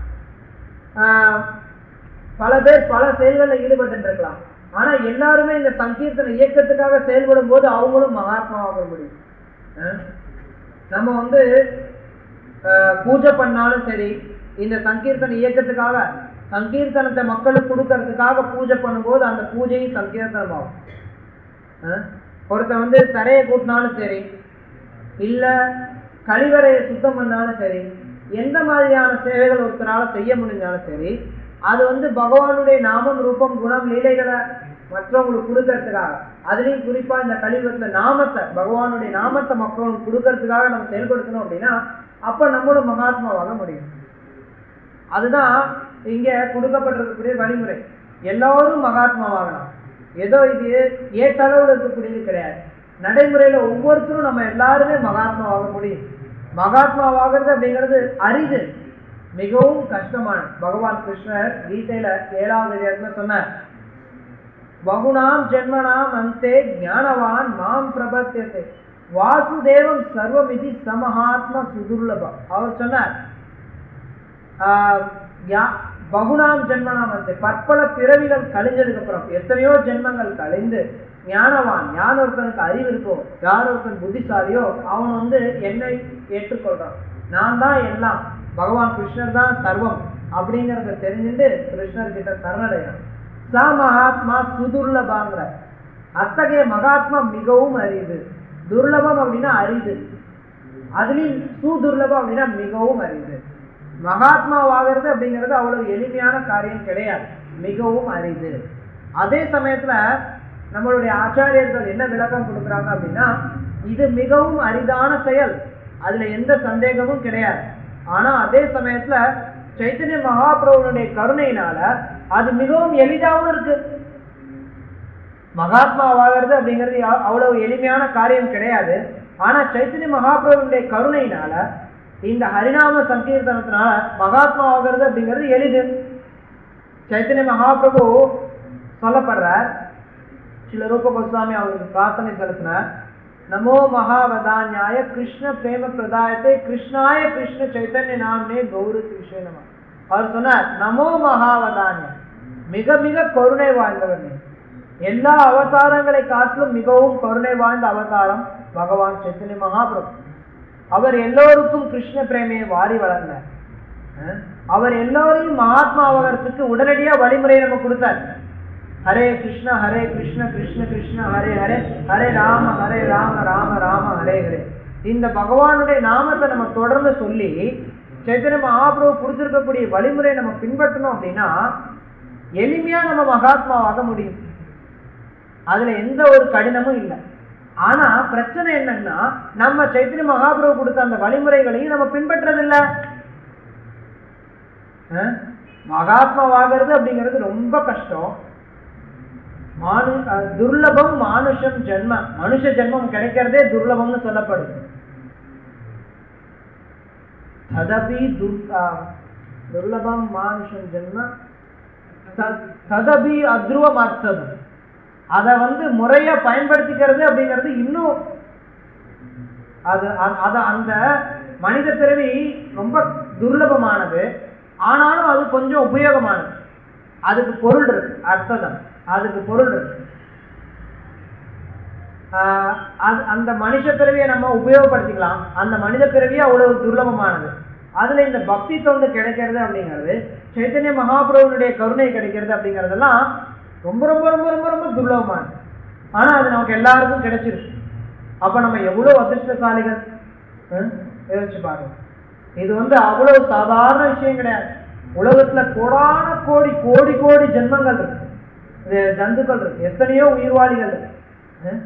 ஆஹ், பல பேர் பல செயல்களில் ஈடுபட்டு இருக்கலாம் ஆனா எல்லாருமே இந்த சங்கீர்த்தன இயக்கத்துக்காக செயல்படும் போது அவங்களும் மகாத்மாவாக முடியும் ஆஹ்? நம்ம வந்து ஆஹ், பூஜை பண்ணாலும் சரி இந்த சங்கீர்த்தன இயக்கத்துக்காக சங்கீர்த்தனத்தை மக்களுக்கு கொடுக்கறதுக்காக பூஜை பண்ணும்போது அந்த பூஜையும் சங்கீர்த்தனமாகும் ஆஹ்? ஒருத்தன் வந்து தரையை கூட்டினாலும் சரி இல்ல கழிவறையை சுத்தம் பண்ணாலும் சரி எந்த மாதிரியான சேவைகள் ஒருத்தரால செய்ய முடிஞ்சாலும் சரி அது வந்து பகவானுடைய நாமம் ரூபம் குணம் லீலைகளை மற்றவங்களுக்கு கொடுக்கறதுக்காக அதுலயும் குறிப்பா இந்த கலியுகத்துல நாமத்தை பகவானுடைய நாமத்தை மக்களுக்கு கொடுக்கறதுக்காக நம்ம செயல்படுத்தணும் அப்படின்னா அப்ப நம்மளும் மகாத்மாவாக முடியும் அதுதான் இங்க கொடுக்கப்பட்டிருக்கக்கூடிய வழிமுறை எல்லாரும் மகாத்மாவாகலாம் ஏதோ இது ஏற்றளவில் இருக்கக்கூடியது கிடையாது நடைமுறையில ஒவ்வொருத்தரும் நம்ம எல்லாருமே மகாத்மாவாக முடியும் மகாத்மாவாகிறது அப்படிங்கிறது அரிது மிகவும் கஷ்டமான பகவான் கிருஷ்ணர் கீதையில ஏழாவது அதிகாரத்துல சொன்னார் பகுனாம் ஜென்மனாம் அந்தே ஞானவான் மாம் பிரபத்தியத்தை வாசுதேவம் சர்வமிதி சமஹாத்ம சுதுர்லபம் அவர் சொன்னார் ஆஹ் யா- பகுனாம் ஜென்மனாம் வந்து பற்பல பிறவிகள் கழிஞ்சதுக்கு அப்புறம் எத்தனையோ ஜென்மங்கள் கழிந்து ஞானவான் யார் ஒருத்தனுக்கு அறிவு இருக்கோ யார் ஒருத்தன் புத்திசாலியோ அவன் வந்து என்னை ஏற்றுக்கொள்றான் நான் தான் எல்லாம் பகவான் கிருஷ்ணர் தான் சர்வம் அப்படிங்கறத தெரிஞ்சுட்டு கிருஷ்ணர் கிட்ட சரணடைறான் ச மகாத்மா சுதுர்லபாங்கிற அத்தகைய மகாத்மா மிகவும் அரிது துர்லபம் அப்படின்னா அரிது அதுலயும் சுதுர்லபம் அப்படின்னா மிகவும் அரிது மகாத்மாவாகிறது அப்படிங்கிறது அவ்வளவு எளிமையான காரியம் கிடையாது மிகவும் அரிது அதே சமயத்துல நம்மளுடைய ஆச்சாரியர்கள் என்ன விளக்கம் கொடுக்குறாங்க அப்படின்னா இது மிகவும் அரிதான செயல் அதுல எந்த சந்தேகமும் கிடையாது ஆனா அதே சமயத்துல சைத்தன்ய மகாபிரபுனுடைய கருணையினால அது மிகவும் எளிதாகவும் இருக்கு மகாத்மாவாகிறது அப்படிங்கிறது யா- அவ்வளவு எளிமையான காரியம் கிடையாது ஆனா சைத்தன்ய மகாபிரபுடைய கருணையினால இந்த ஹரிநாம சங்கீர்த்தனத்தினால மகாத்மா ஆகிறது அப்படிங்கிறது எளிது சைத்தன்ய மகாபிரபு சொல்லப்படுறார் சில ரூப கோஸ்வாமி அவருக்கு பிரார்த்தனை செலுத்தினார் நமோ மகாவதான்யாய கிருஷ்ண பிரேம பிரதாயத்தை கிருஷ்ணாய கிருஷ்ண சைத்தன்ய நாம்னே கௌரு கிருஷ்ண நம அவர் சொன்னார் நமோ மகாவதான்யா மிக மிக கருணை வாய்ந்தவர் நீ எல்லா அவதாரங்களை காட்டிலும் மிகவும் கருணை வாய்ந்த அவதாரம் பகவான் சைத்தன்ய மகாபிரபு அவர் எல்லோருக்கும் கிருஷ்ண பிரேமையை வாரி வளர்ந்தார் அஹ் அவர் எல்லோரையும் மகாத்மா ஆவதற்கு உடனடியா வழிமுறை நம்ம கொடுத்தார் ஹரே கிருஷ்ண ஹரே கிருஷ்ண கிருஷ்ண கிருஷ்ண ஹரே ஹரே ஹரே ராம ஹரே ராம ராம ராம ஹரே ஹரே இந்த பகவானுடைய நாமத்தை நம்ம தொடர்ந்து சொல்லி சைத்தன்ய மகாபிரபு கொடுத்திருக்கக்கூடிய வழிமுறை நம்ம பின்பற்றணும் அப்படின்னா எளிமையா நம்ம மகாத்மாவாக முடியும் அதுல எந்த ஒரு கடினமும் இல்லை ஆனா பிரச்சனை என்னன்னா நம்ம சைத்தன்ய மகாபிரபு கொடுத்த அந்த வழிமுறைகளையும் நம்ம பின்பற்றதில்லை அஹ்? மகாத்மாவாகிறது அப்படிங்கிறது ரொம்ப கஷ்டம் மானு அஹ் துர்லபம் மானுஷம் ஜென்ம மனுஷ ஜென்மம் கிடைக்கிறதே துர்லபம்னு சொல்லப்படுது ததபி துர் அஹ் துர்லபம் மானுஷம் ஜென்ம தத்- ததபி அத்ருவம் அர்த்தம் அதை வந்து முறையா பயன்படுத்திக்கிறது அப்படிங்கிறது இன்னும் அது அ- அது அந்த மனித பிறவி ரொம்ப துர்லபமானது ஆனாலும் அது கொஞ்சம் உபயோகமானது அதுக்கு பொருள் இருக்கு அர்த்தம் அதுக்கு பொருள் இருக்கு ஆஹ் அது அந்த மனுஷ பிறவியை நம்ம உபயோகப்படுத்திக்கலாம் அந்த மனித பிறவியே அவ்வளவு துர்லபமானது அதுல இந்த பக்தி தொண்டு கிடைக்கிறது அப்படிங்கிறது சைத்தன்ய மகாபிரபுனுடைய கருணை கிடைக்கிறது அப்படிங்கிறதெல்லாம் ரொம்ப ரொம்ப ரொம்ப ரொம்ப ரொம்ப துர்லபமானது ஆனா அது நமக்கு எல்லாருக்கும் கிடைச்சிருக்கு அப்ப நம்ம எவ்வளவு அதிர்ஷ்டசாலிகள் ஹம்? யோசிச்சு பாருங்க இது வந்து அவ்வளவு சாதாரண விஷயம் கிடையாது உலகத்துல கோடான கோடி கோடி கோடி ஜென்மங்கள் இருக்கு இது ஜந்துக்கள் இருக்கு எத்தனையோ உயிர்வாளிகள் இருக்கு ஹம்?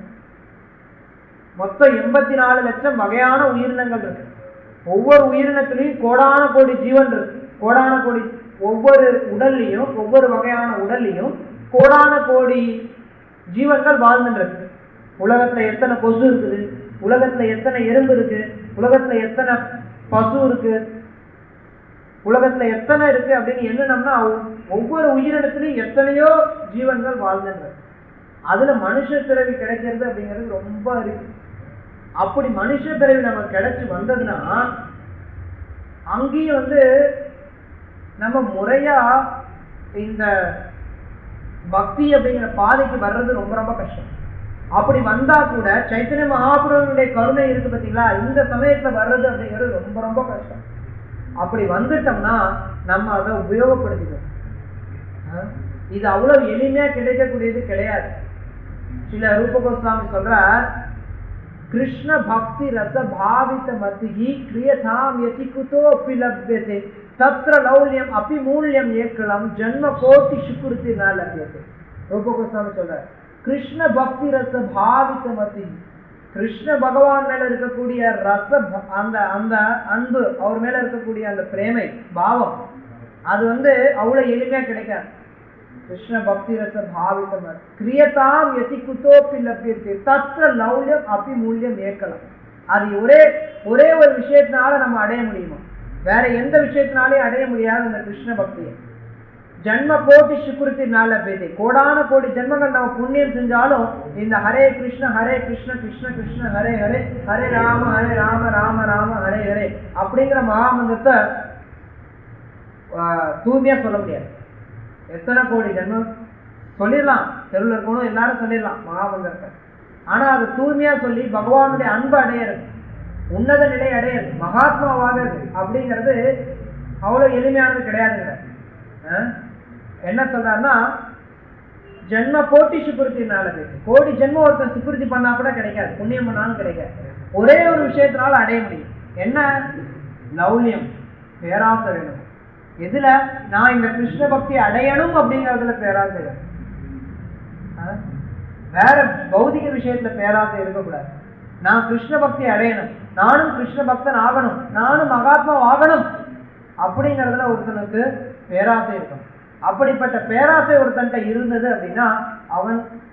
மொத்தம் எண்பத்தி நாலு லட்சம் வகையான உயிரினங்கள் இருக்கு ஒவ்வொரு உயிரினத்திலையும் கோடான கோடி ஜீவன் இருக்கு கோடான கோடி ஒவ்வொரு உடல்லையும் ஒவ்வொரு வகையான உடல்லையும் கோடான கோடி ஜீவன்கள் வாழ்ந்துட்டு இருக்கு உலகத்துல எத்தனை கொசு இருக்குது உலகத்துல எத்தனை எறும்பு இருக்கு உலகத்துல எத்தனை பசு இருக்கு உலகத்துல எத்தனை இருக்கு அப்படின்னு எண்ணினோம்னா ஒவ்- ஒவ்வொரு உயிரினத்திலையும் எத்தனையோ ஜீவன்கள் வாழ்ந்துட்டு இருக்கு அதுல மனுஷ பிறவி கிடைக்கிறது அப்படிங்கிறது ரொம்ப இருக்கு அப்படி மனுஷ பிறவி நமக்கு கிடைச்சு வந்ததுன்னா அங்கேயும் வந்து நம்ம முறையா இந்த பக்தி அப்படிங்கிற பாதைக்கு வர்றது ரொம்ப ரொம்ப கஷ்டம் அப்படி வந்தா கூட சைத்தன்ய மகாபுரனுடைய கருணை இருக்கு பாத்தீங்களா இந்த சமயத்துல வர்றது அப்படிங்கிறது ரொம்ப ரொம்ப கஷ்டம் அப்படி வந்துட்டோம்னா நம்ம அதை உபயோகப்படுத்திக்கணும் ஆ? இது அவ்வளவு எளிமையா கிடைக்கக்கூடியது கிடையாது சில ரூப கோஸ்வாமி சொல்றார் கிருஷ்ண பக்தி ரச பாவித மதிகி கிரியதாம் யதி குதோ அபி லப்யதே தத்ர லௌல்யம் அபி மூல்யம் ஏக்கலம் ஜன்ம கோட்டி சுக்குருத்தி ந லப்யதே ரூப கோஸ்வாமி சொல்றார் கிருஷ்ண பக்தி ரச பாவித மதி கிருஷ்ண பகவான் மேல இருக்கக்கூடிய ரச ப- அந்த அந்த அன்பு அவர் மேல இருக்கக்கூடிய அந்த பிரேமை பாவம் அது வந்து அவ்வளவு எளிமையா கிடைக்காது கிருஷ்ண பக்தி ரச பாவிதம் கிரியதாம் எதி குத்தோப்பி லபியத்தை தத்ர லௌல்யம் அபி மூல்யம் ஏக்கலாம் அது ஒரே ஒரே ஒரு விஷயத்தினால நம்ம அடைய முடியுமா வேற எந்த விஷயத்தினாலையும் அடைய முடியாது இந்த கிருஷ்ண பக்தியை ஜன்ம கோட்டி சுக்குருத்தினால பேதி கோடான கோடி ஜென்மங்கள் நம்ம புண்ணியம் செஞ்சாலும் இந்த ஹரே கிருஷ்ண ஹரே கிருஷ்ண கிருஷ்ண கிருஷ்ண ஹரே ஹரே ஹரே ராம ஹரே ராம ராம ராம ஹரே ஹரே அப்படிங்கிற மகாமந்திரத்தை ஆஹ், தூய்மையா சொல்ல முடியாது எத்தனை கோடி ஜென்மம் சொல்லிடலாம் தெருவில் இருக்கணும் எல்லாரும் சொல்லிடலாம் மகாமந்திரத்தை ஆனா அது தூய்மையா சொல்லி பகவானுடைய அன்பு அடையிறது உன்னத நிலை அடையிறது மகாத்மாவாகிறது அப்படிங்கிறது அவ்வளவு எளிமையானது கிடையாதுங்க ஆஹ்? என்ன சொல்றாருன்னா ஜென்ம கோட்டி சுக்குருத்தினால பேசு கோடி ஜென்மம் ஒருத்தன் சுக்குருத்தி பண்ணா கூட கிடைக்காது புண்ணியம் பண்ணாலும் கிடைக்காது ஒரே ஒரு விஷயத்தினால அடைய முடியும் என்ன லௌல்யம் பேராசை வேணும் எதுல நான் இந்த கிருஷ்ண பக்தி அடையணும் அப்படிங்கறதுல பேராசை வேணும் ஆ? வேற பௌதிக விஷயத்துல பேராசை இருக்கக்கூடாது நான் கிருஷ்ண பக்தி அடையணும் நானும் கிருஷ்ண பக்தன் ஆகணும் நானும் மகாத்மா ஆகணும் அப்படிங்கறதுல ஒருத்தனுக்கு பேராசை இருக்கும் அப்படிப்பட்ட பேராசை ஒருத்தன்ட்ட இருந்தது அப்படின்னா அவன்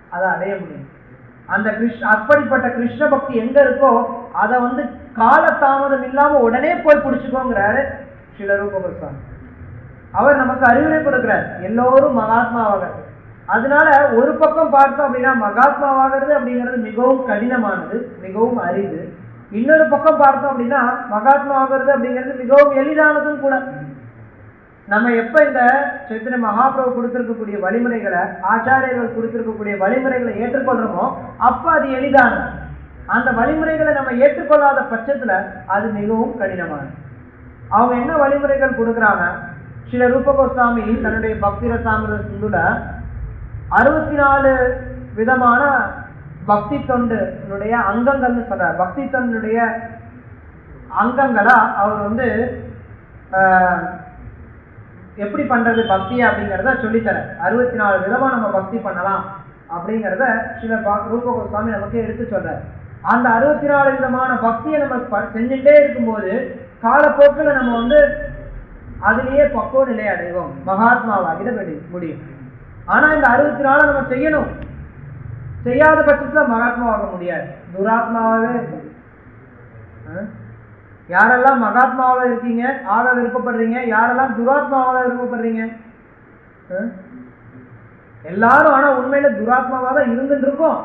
அதை அடைய முடியும் அந்த கிருஷ்ண அப்படிப்பட்ட கிருஷ்ண பக்தி எங்க இருக்கோ அதை வந்து காலதாமதம் இல்லாம உடனே போய் பிடிச்சுக்கோங்கிறாரு ஸ்ரீல ரூப கோஸ்வாமி அவர் நமக்கு அறிவுரை கொடுக்கிறார் எல்லோரும் மகாத்மாவாகிறது அதனால ஒரு பக்கம் பார்த்தோம் அப்படின்னா மகாத்மாவாகிறது அப்படிங்கிறது மிகவும் கடினமானது மிகவும் அரிது இன்னொரு பக்கம் பார்த்தோம் அப்படின்னா மகாத்மா ஆகிறது அப்படிங்கிறது மிகவும் எளிதானதும் கூட நம்ம எப்ப இந்த சைத்தன்ய மகாபிரபு கொடுத்திருக்கக்கூடிய வழிமுறைகளை ஆச்சாரியர்கள் கொடுத்திருக்கக்கூடிய வழிமுறைகளை ஏற்றுக்கொள்றோமோ அப்ப அது எளிதானது அந்த வழிமுறைகளை நம்ம ஏற்றுக்கொள்ளாத பட்சத்துல அது மிகவும் கடினமானது அவங்க என்ன வழிமுறைகள் கொடுக்குறாங்க ஸ்ரீல ரூப கோஸ்வாமி தன்னுடைய பக்தி ரசாமிர சிந்துல அறுபத்தி நாலு விதமான பக்தி தொண்டுனுடைய அங்கங்கள்னு சொல்றார் பக்தி தொண்டுடைய அங்கங்களா அவர் வந்து ஆஹ், எப்படி பண்றது பக்தி அப்படிங்கிறத சொல்லித்தரார் அறுபத்தி நாலு விதமா நம்ம பக்தி பண்ணலாம் அப்படிங்கிறத சில ரூப கோஸ்வாமி நமக்கு எடுத்து சொல்றார் அந்த அறுபத்தி நாலு விதமான பக்தியை நம்ம ப- செஞ்சுட்டே இருக்கும்போது காலப்போக்கில் நம்ம வந்து அதிலேயே பக்குவ நிலை அடைவோம் மகாத்மாவாகிட வேண்டி- முடியும் ஆனா இந்த அறுபத்தி நாலு நம்ம செய்யணும் செய்யாத பட்சத்துல மகாத்மாவாக முடியாது துராத்மாவாகவே இருக்கும் ஆ? யாரெல்லாம் மகாத்மாவாக இருக்கீங்க ஆக விருப்பப்படுறீங்க யாரெல்லாம் துராத்மாவாக விருப்பப்படுறீங்க ஆ? எல்லாரும் ஆனா உண்மையில துராத்மாவா தான் இருந்துட்டு இருக்கோம்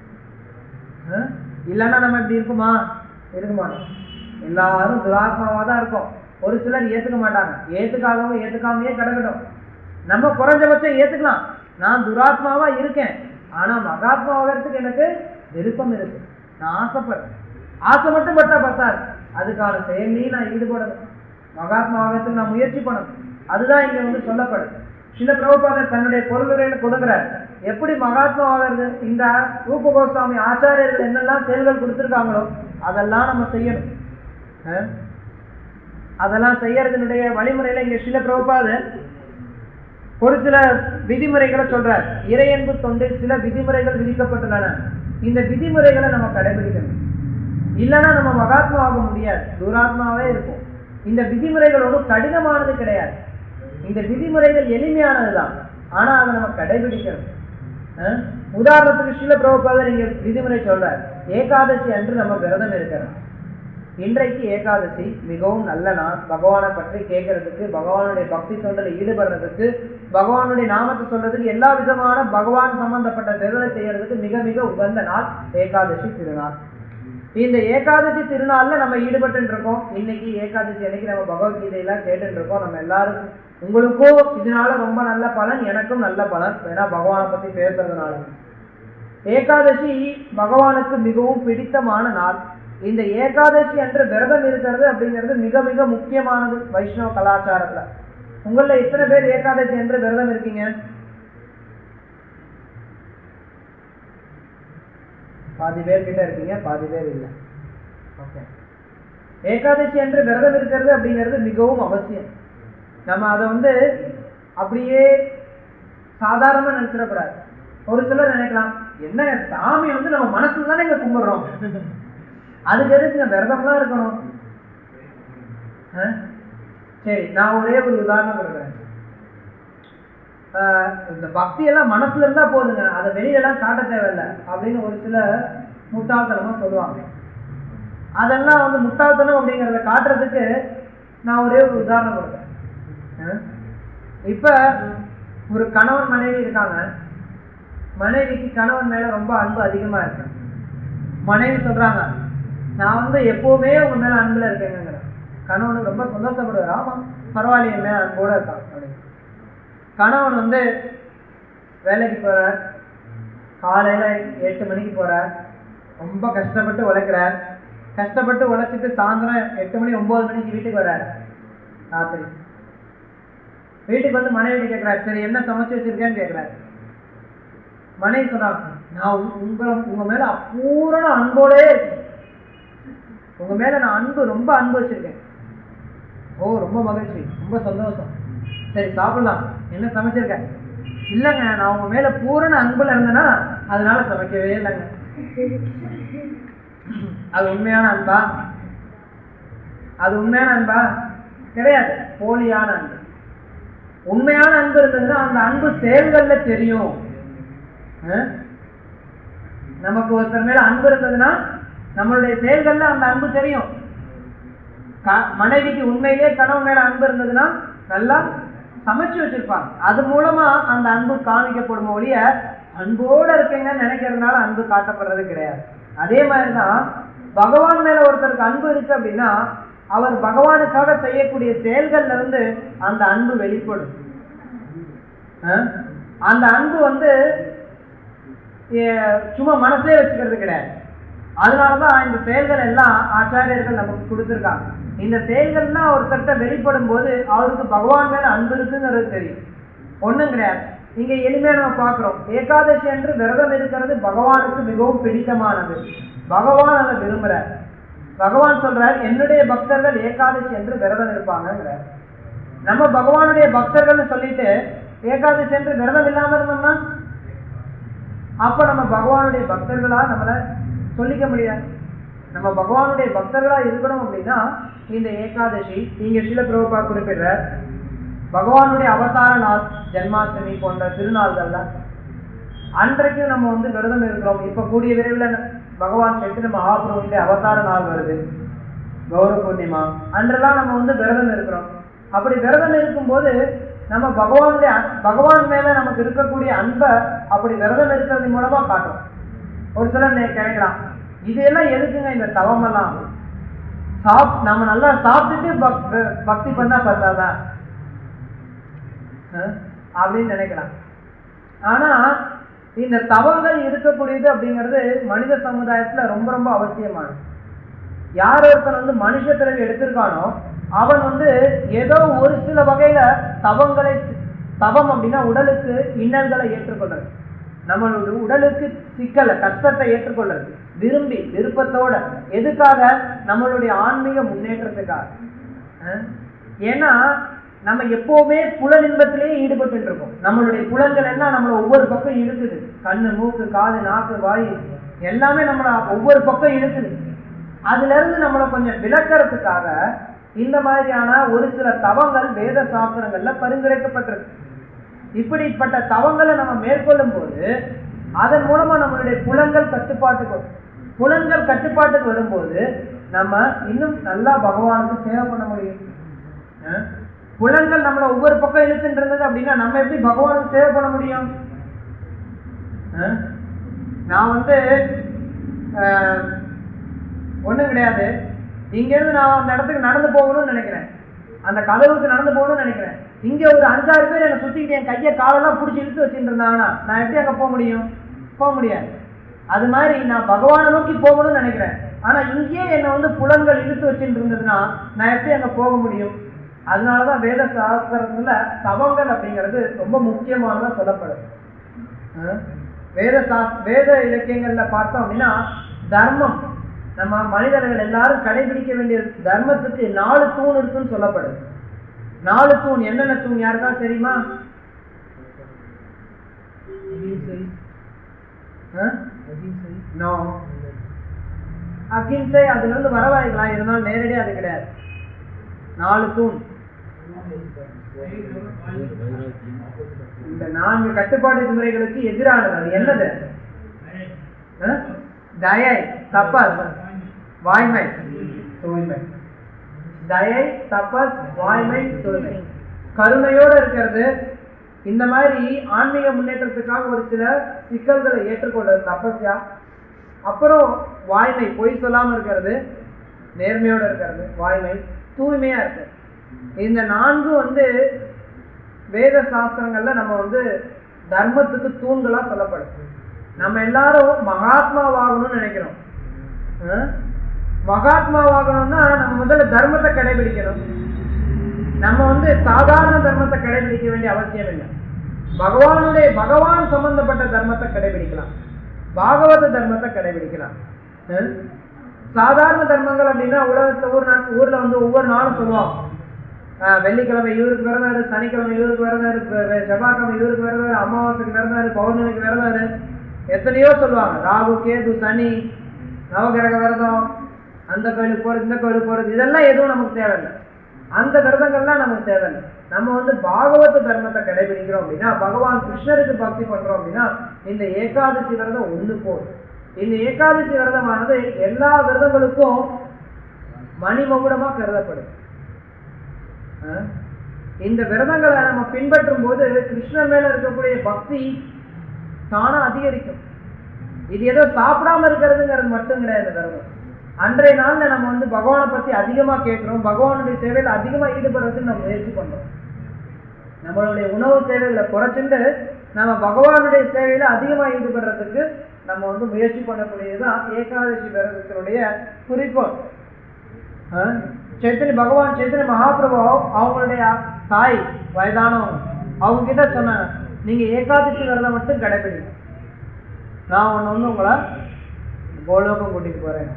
ஆ? இல்லைன்னா நம்ம இப்படி இருக்குமா இருக்க மாட்டோம் எல்லாரும் துராத்மாவா தான் இருக்கோம் ஒரு சிலர் ஏத்துக்க மாட்டாங்க ஏத்துக்காதவங்க ஏத்துக்காமையே கிடக்கட்டும் நம்ம குறைஞ்சபட்சம் ஏத்துக்கலாம் நான் துராத்மாவா இருக்கேன் ஆனா மகாத்மாவாகிறதுக்கு எனக்கு விருப்பம் இருக்கு நான் ஆசைப்படுறேன் ஆசை மட்டும் பட்டா பத்தாது அதுக்கான செயலையும் நான் ஈடுபடணும் மகாத்மா ஆகிறதுக்கு நான் முயற்சி பண்ணணும் அதுதான் இங்க வந்து சொல்லப்படுது சில பிரபுபாதர் தன்னுடைய பொருளுரையில கொடுக்கிறார் எப்படி மகாத்மா ஆகிறது இந்த ரூப கோஸ்வாமி ஆச்சாரியர்கள் என்னெல்லாம் செயல்கள் கொடுத்திருக்காங்களோ அதெல்லாம் நம்ம செய்யணும் அஹ்? அதெல்லாம் செய்யறதுனுடைய வழிமுறையில இங்க சில பிரபுபாதர் ஒரு சில விதிமுறைகளை சொல்றார் இறையன்பு தொண்டில் சில விதிமுறைகள் விதிக்கப்பட்டுள்ளன இந்த விதிமுறைகளை நம்ம கடைபிடிக்கணும் இல்லைன்னா நம்ம மகாத்மா ஆக முடியாது துராத்மாவே இருக்கும் இந்த விதிமுறைகள் ஒன்றும் கடினமானது கிடையாது இந்த விதிமுறைகள் எளிமையானதுதான் ஆனா அதை நம்ம கடைபிடிக்கணும் அஹ்? உதாரணத்துக்கு சில பிரபுபாதர் இங்க விதிமுறை சொல்றார் ஏகாதசி அன்று நம்ம விரதம் இருக்கிறோம் இன்றைக்கு ஏகாதசி மிகவும் நல்ல நாள் பகவானை பற்றி கேட்கறதுக்கு பகவானுடைய பக்தி தொண்டில் ஈடுபடுறதுக்கு பகவானுடைய நாமத்தை சொல்றதுக்கு எல்லா விதமான பகவான் சம்பந்தப்பட்ட செயல்களை செய்யறதுக்கு மிக மிக உகந்த நாள் ஏகாதசி திருநாள் இந்த ஏகாதசி திருநாள்ல நம்ம ஈடுபட்டு இருக்கோம் இன்னைக்கு ஏகாதசி அன்னைக்கு நம்ம பகவத்கீதையெல்லாம் கேட்டுட்டு இருக்கோம் நம்ம எல்லாருக்கும் உங்களுக்கும் இதனால ரொம்ப நல்ல பலன் எனக்கும் நல்ல பலன் ஏன்னா பகவானை பத்தி பேசுறதுனால ஏகாதசி பகவானுக்கு மிகவும் பிடித்தமான நாள் இந்த ஏகாதசி அன்று விரதம் இருக்கிறது அப்படிங்கிறது மிக மிக முக்கியமானது வைஷ்ணவ கலாச்சாரத்துல உங்கள எத்தனை பேர் ஏகாதசி அன்று விரதம் இருக்கீங்க பாதி பேர் கிட்ட இருக்கீங்க பாதி பேர் இல்லை ஓகே ஏகாதசி அன்று விரதம் இருக்கிறது அப்படிங்கிறது மிகவும் அவசியம் நம்ம அதை வந்து அப்படியே சாதாரணமா நினைச்சிடக்கூடாது ஒரு சிலர் நினைக்கலாம் என்ன சாமி வந்து நம்ம மனசுல தானே இங்க கும்பிடுறோம் அதுக்கு எதுக்குங்க விரதம்லாம் இருக்கணும் ஆ? சரி நான் ஒரே ஒரு உதாரணம் கொடுக்குறேன் ஆஹ் இந்த பக்தி எல்லாம் மனசுல இருந்தா போதுங்க அதை வெளியில எல்லாம் காட்ட தேவையில்ல அப்படின்னு ஒரு சில முட்டாள்தனமா சொல்லுவாங்க அதெல்லாம் வந்து முட்டாள்தனம் அப்படிங்கிறத காட்டுறதுக்கு நான் ஒரே ஒரு உதாரணம் கொடுக்குறேன் ஆ? இப்ப ஒரு கணவன் மனைவி இருக்காங்க மனைவிக்கு கணவன் மேல ரொம்ப அன்பு அதிகமா இருக்கு மனைவி சொல்றாங்க நான் வந்து எப்பவுமே உங்க மேல அன்புல இருக்கேங்கிற கணவனுக்கு ரொம்ப சந்தோஷப்படுவார் ஆமா பரவாயில்ல என்ன அன்போட இருக்கான் அப்படின்னு கணவன் வந்து வேலைக்கு போறார் காலையில எட்டு மணிக்கு போறார் ரொம்ப கஷ்டப்பட்டு உழைக்கிறார் கஷ்டப்பட்டு உழைச்சிட்டு சாயந்தரம் எட்டு மணி ஒன்பது மணிக்கு வீட்டுக்கு வர்றார் ராத்திரி வீட்டுக்கு வந்து மனைவி கேட்கிறார் சரி என்ன சமைச்சு வச்சிருக்கேன்னு கேட்கிறார் மனைவி சொல்றாங்க நான் உங்க- உங்களை உங்க மேல பூரண அன்போடே இருக்கேன் உங்க மேல நான் அன்பு ரொம்ப அன்பு வச்சிருக்கேன் ஓ ரொம்ப மகிழ்ச்சி ரொம்ப சந்தோஷம் சரி சாப்பிடலாம் என்ன சமைச்சிருக்க இல்லைங்க நான் உங்க மேல பூரண அன்புல இருந்தேன்னா அதனால சமைக்கவே இல்லைங்க அது உண்மையான அன்பா அது உண்மையான அன்பா கிடையாது போலியான அன்பு உண்மையான அன்பு இருந்ததுன்னா அந்த அன்பு செயல்கள்ல தெரியும் அஹ்? நமக்கு ஒருத்தர் மேல அன்பு இருந்ததுன்னா நம்மளுடைய செயல்கள்ல அந்த அன்பு தெரியும் க- மனைவிக்கு உண்மையிலேயே கணவன் மேல அன்பு இருந்ததுன்னா நல்லா சமைச்சு வச்சிருப்பாங்க அது மூலமா அந்த அன்பு காமிக்கப்படும் ஒழிய அன்போட இருக்கீங்கன்னு நினைக்கிறதுனால அன்பு காட்டப்படுறது கிடையாது அதே மாதிரிதான் பகவான் மேல ஒருத்தருக்கு அன்பு இருக்கு அப்படின்னா அவர் பகவானுக்காக செய்யக்கூடிய செயல்கள்ல இருந்து அந்த அன்பு வெளிப்படும் அஹ்? அந்த அன்பு வந்து எ- சும்மா மனசுலயே வச்சுக்கிறது கிடையாது அதனாலதான் இந்த செயல்கள் எல்லாம் ஆச்சாரியர்கள் நமக்கு கொடுத்துருக்காங்க இந்த செயல்கள்லாம் ஒருத்தர்கிட்ட வெளிப்படும் போது அவருக்கு பகவான் மேல அன்பு இருக்குங்கிறது தெரியும் ஒண்ணும் கிடையாது இங்க எளிமையா நம்ம பார்க்கிறோம் ஏகாதசி அன்று விரதம் இருக்கிறது பகவானுக்கு மிகவும் பிடித்தமானது பகவான் அதை விரும்புறார் பகவான் சொல்றார் என்னுடைய பக்தர்கள் ஏகாதசி என்று விரதம் இருப்பாங்கிறார் நம்ம பகவானுடைய பக்தர்கள்னு சொல்லிட்டு ஏகாதசி என்று விரதம் இல்லாம இருந்தோம்னா அப்ப நம்ம பகவானுடைய பக்தர்களா நம்மள சொல்லிக்க முடியாது நம்ம பகவானுடைய பக்தர்களா இருக்கணும் அப்படின்னா இந்த ஏகாதசி இங்க சில பிரபா குறிப்பிடுற பகவானுடைய அவதார நாள் ஜென்மாஷ்டமி போன்ற திருநாள்கள்ல அன்றைக்கும் நம்ம வந்து விரதம் இருக்கிறோம் இப்ப கூடிய விரைவில் பகவான் சைத்தன்ய மகாபிரபுடைய அவதார நாள் வருது கௌரவ பூர்ணிமா அன்றெல்லாம் நம்ம வந்து விரதம் இருக்கிறோம் அப்படி விரதம் இருக்கும்போது நம்ம பகவானுடைய அன்- பகவான் மேல நமக்கு இருக்கக்கூடிய அன்பை அப்படி விரதம் இருக்கிறது மூலமா காட்டும் ஒரு சிலர் நே- கேட்கலாம் இது எல்லாம் எதுக்குங்க இந்த தவம் எல்லாம் சாப் நம்ம நல்லா சாப்பிட்டுட்டு பக்- பக்தி பண்ணா பத்தாதா அஹ்? அப்படின்னு நினைக்கலாம் ஆனா இந்த தவங்கள் இருக்கக்கூடியது அப்படிங்கிறது மனித சமுதாயத்துல ரொம்ப ரொம்ப அவசியமானது யார் ஒருத்தன் வந்து மனுஷ பிறவி எடுத்திருக்கானோ அவன் வந்து ஏதோ ஒரு சில வகையில தவங்களை தவம் அப்படின்னா உடலுக்கு இன்னல்களை ஏற்றுக்கொள்றது நம்மளுடைய உடலுக்கு சிக்கலை கஷ்டத்தை ஏற்றுக்கொள்றது விரும்பி விருப்பத்தோட எதுக்காக நம்மளுடைய ஆன்மீக முன்னேற்றத்துக்காக அஹ்? ஏன்னா நம்ம எப்பவுமே புலன் இன்பத்திலேயே ஈடுபட்டு இருக்கோம் நம்மளுடைய புலன்கள் எல்லாம் நம்மள ஒவ்வொரு பக்கம் இழுக்குது கண்ணு மூக்கு காது நாக்கு வாய் எல்லாமே நம்மள ஒவ்வொரு பக்கம் இழுக்குது அதுல இருந்து நம்மளை கொஞ்சம் விளக்கறதுக்காக இந்த மாதிரியான ஒரு சில தவங்கள் வேத சாஸ்திரங்கள்ல பரிந்துரைக்கப்பட்டிருக்கு இப்படிப்பட்ட தவங்களை நம்ம மேற்கொள்ளும் போது அதன் மூலமா நம்மளுடைய புலன்கள் கட்டுப்பாட்டுக்கு வரும். புலன்கள் கட்டுப்பாட்டுக்கு வரும்போது நம்ம இன்னும் நல்லா பகவானுக்கு சேவை பண்ண முடியும் அஹ்? புலன்கள் நம்மள ஒவ்வொரு பக்கம் இழுத்துட்டு இருந்தது அப்படின்னா நம்ம எப்படி பகவானுக்கு சேவை பண்ண முடியும் அஹ்? நான் வந்து அஹ், ஒண்ணும் கிடையாது இங்க இருந்து நான் அந்த இடத்துக்கு நடந்து போகணும்னு நினைக்கிறேன் அந்த கதவுக்கு நடந்து போகணும்னு நினைக்கிறேன் இங்க ஒரு அஞ்சாறு பேர் என்னை சுத்திக்கிட்டு என் கையை காலெல்லாம் பிடிச்சி இழுத்து வச்சுட்டு இருந்தாங்கன்னா நான் எப்படி அங்க போக முடியும் போக முடியாது அது மாதிரி நான் பகவானை நோக்கி போகணும்னு நினைக்கிறேன் ஆனா இங்கேயே என்னை வந்து புலன்கள் இழுத்து வச்சுட்டு இருந்ததுன்னா நான் எப்படி அங்க போக முடியும் அதனாலதான் வேத சாஸ்திரத்துல தவங்கள் அப்படிங்கிறது ரொம்ப முக்கியமானதா சொல்லப்படுது அஹ் வேத சாஸ் வேத இலக்கியங்கள்ல பார்த்தோம் அப்படின்னா தர்மம் நம்ம மனிதர்கள் எல்லாரும் கடைபிடிக்க வேண்டிய தர்மத்துக்கு நாலு தூண் இருக்குன்னு சொல்லப்படுது நாலு தூண் என்னென்ன தூண் யாருக்கா தெரியுமா நோ அகிம்சை அதுல இருந்து வரவாய்க்கலாம் இருந்தாலும் நேரடியா அது கிடையாது நாலு தூண் இந்த நான்கு கட்டுப்பாடு முறைகளுக்கு எதிரானது அது என்னது அஹ்? தயை தபஸ் வாய்மை தூய்மை தயை தபஸ் வாய்மை தூய்மை கருணையோட இருக்கிறது இந்த மாதிரி ஆன்மீக முன்னேற்றத்துக்காக ஒரு சில சிக்கல்களை ஏற்றுக்கொள்றது தபஸ்யா அப்புறம் வாய்மை பொய் சொல்லாம இருக்கிறது நேர்மையோட இருக்கிறது வாய்மை தூய்மையா இருக்கு இந்த நான்கு வந்து வேத சாஸ்திரங்கள்ல நம்ம வந்து தர்மத்துக்கு தூண்களா சொல்லப்படுது நம்ம எல்லாரும் மகாத்மாவாகணும்னு நினைக்கிறோம் அஹ்? மகாத்மாவாகணும்னா நம்ம முதல்ல தர்மத்தை கடைபிடிக்கணும் நம்ம வந்து சாதாரண தர்மத்தை கடைபிடிக்க வேண்டிய அவசியம் இல்லை பகவானுடைய பகவான் சம்பந்தப்பட்ட தர்மத்தை கடைபிடிக்கலாம் பாகவத தர்மத்தை கடைபிடிக்கலாம் அஹ்? சாதாரண தர்மங்கள் அப்படின்னா உலகத்துல ஊர் நாள் ஊர்ல வந்து ஒவ்வொரு நாளும் சொல்லுவோம் ஆஹ் வெள்ளிக்கிழமை இவருக்கு விரதாரு சனிக்கிழமை இவருக்கு விரதாரு வெ- வெ- செவ்வாய்க்கிழமை இவருக்கு விரதாரு அமாவாசைக்கு விரதாரு பௌர்ணமிக்கு விரதாரு எத்தனையோ சொல்லுவாங்க ராகு கேது சனி நவகிரக விரதம் அந்த கோயிலுக்கு போறது இந்த கோயிலுக்கு போறது இதெல்லாம் எதுவும் நமக்கு தேவையில்லை அந்த விரதங்கள்லாம் நமக்கு தேவையில்லை நம்ம வந்து பாகவத தர்மத்தை கடைபிடிக்கிறோம் அப்படின்னா பகவான் கிருஷ்ணருக்கு பக்தி பண்றோம் அப்படின்னா இந்த ஏகாதசி விரதம் ஒண்ணு போதும் இந்த ஏகாதசி விரதமானது எல்லா விரதங்களுக்கும் மணிமகுடமா கருதப்படுது அஹ் இந்த விரதங்களை நம்ம பின்பற்றும் போது கிருஷ்ணன் மேல இருக்கக்கூடிய பக்தி தானா அதிகரிக்கும் இது ஏதோ சாப்பிடாம இருக்கிறதுங்கிறது மட்டும் கிடையாது விரதம் அன்றைய நாள்ல நம்ம வந்து பகவானை பத்தி அதிகமா கேட்கிறோம் பகவானுடைய சேவையில அதிகமா ஈடுபடுறதுக்கு நம்ம முயற்சி பண்றோம் நம்மளுடைய உணவு தேவைகளை குறைச்சிட்டு நம்ம பகவானுடைய சேவையில அதிகமா ஈடுபடுறதுக்கு நம்ம வந்து முயற்சி பண்ணக்கூடியதுதான் ஏகாதசி விரதத்தினுடைய குறிக்கோள் ஆஹ் சைத்தன்ய பகவான் சைத்தன்ய மகாபிரபு அவங்களுடைய தாய் வயதானவங்க அவங்க கிட்ட சொன்னாங்க நீங்க ஏகாதசி விரதம் மட்டும் கடைபிடிங்க நான் ஒண்ணு வந்து உங்களை கோலோகம் கூட்டிட்டு போறேன்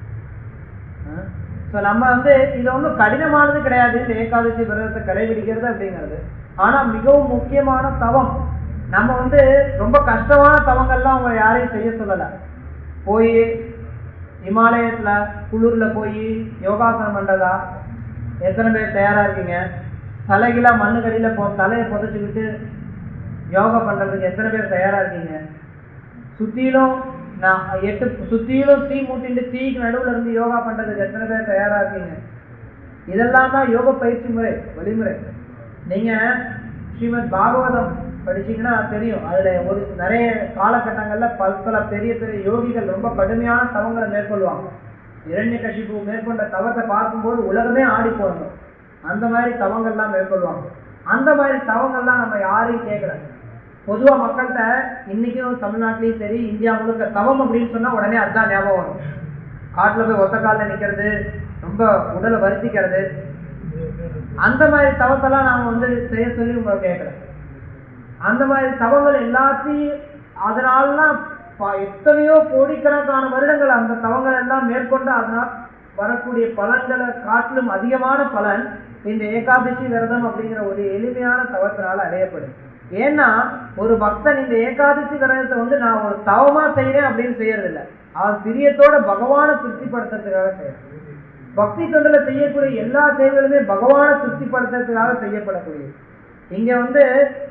ஸோ நம்ம வந்து இது ஒன்றும் கடினமானது கிடையாது இந்த ஏகாதசி விரதத்தை கடைபிடிக்கிறது அப்படிங்கிறது ஆனா மிகவும் முக்கியமான தவம் நம்ம வந்து ரொம்ப கஷ்டமான தவங்கள்லாம் உங்களை யாரையும் செய்ய சொல்லல போய் இமாலயத்துல குளிர்ல போய் யோகாசனம் பண்றதா எத்தனை பேர் தயாரா இருக்கீங்க தலைகீழா மண்ணுக்கடியில போ தலையை புதைச்சுக்கிட்டு யோகா பண்றதுக்கு எத்தனை பேர் தயாரா இருக்கீங்க சுத்திலும் நான் எட்டு சுத்திலும் தீ மூட்டிட்டு தீக்கு நடுவுல இருந்து யோகா பண்றதுக்கு எத்தனை பேர் தயாரா இருக்கீங்க இதெல்லாம் தான் யோக பயிற்சி முறை வழிமுறை நீங்க ஸ்ரீமத் பாகவதம் படிச்சீங்கன்னா தெரியும் அதுல ஒரு நிறைய காலகட்டங்கள்ல பல பல பெரிய பெரிய யோகிகள் ரொம்ப கடுமையான தவங்களை மேற்கொள்வாங்க இரண்ய கஷிப்பு மேற்கொண்ட தவத்தை பார்க்கும்போது உலகமே ஆடி போகணும் அந்த மாதிரி தவங்கள்லாம் மேற்கொள்வாங்க அந்த மாதிரி தவங்கள்லாம் நம்ம யாரையும் கேட்கல பொதுவா மக்கள்கிட்ட இன்னைக்கும் தமிழ்நாட்டிலயும் சரி இந்தியா முழுக்க தவம் அப்படின்னு சொன்னா உடனே அதுதான் ஞாபகம் வரும் காட்டுல போய் ஒத்த காலில் நிக்கிறது ரொம்ப உடலை வருத்திக்கிறது அந்த மாதிரி தவத்தெல்லாம் நாம வந்து செய்ய சொல்லி உங்களை கேட்கல அந்த மாதிரி தவங்கள் எல்லாத்தையும் அதனாலலாம் ப- எத்தனையோ கோடிக்கணக்கான வருடங்கள் அந்த தவங்கள் எல்லாம் மேற்கொண்டு அதனால் வரக்கூடிய பலன்களை காட்டிலும் அதிகமான பலன் இந்த ஏகாதசி விரதம் அப்படிங்கிற ஒரு எளிமையான தவத்தினால அடையப்படுது ஏன்னா ஒரு பக்தன் இந்த ஏகாதசி விரதத்தை வந்து நான் ஒரு தவமா செய்யறேன் அப்படின்னு செய்யறது இல்ல அவன் பிரியத்தோட பகவானை திருப்திப்படுத்துறதுக்காக செய்யறான் பக்தி தொண்டுல செய்யக்கூடிய எல்லா செயல்களுமே பகவானை திருப்திப்படுத்துறதுக்காக செய்யப்படக்கூடியது இங்க வந்து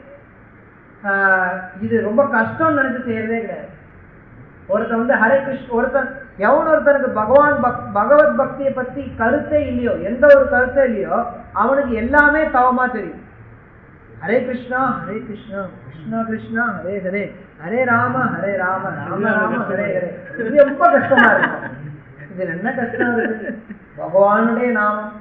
ஆஹ், இது ரொம்ப கஷ்டம்னு நினைச்சு செய்யறதே கிடையாது ஒருத்தன் வந்து ஹரே கிருஷ்ண ஒருத்தன் எவன் ஒருத்தனுக்கு பகவான் பக் பகவத் பக்தியை பத்தி கருத்தே இல்லையோ எந்த ஒரு கருத்தே இல்லையோ அவனுக்கு எல்லாமே தவமா தெரியும் ஹரே கிருஷ்ணா ஹரே கிருஷ்ணா கிருஷ்ணா கிருஷ்ணா ஹரே ஹரே ஹரே ராம ஹரே ராம ராம ராம ஹரே ஹரே இது ரொம்ப கஷ்டமா இருக்கும் இதுல என்ன கஷ்டம் இருக்கு பகவானுடைய நாமம்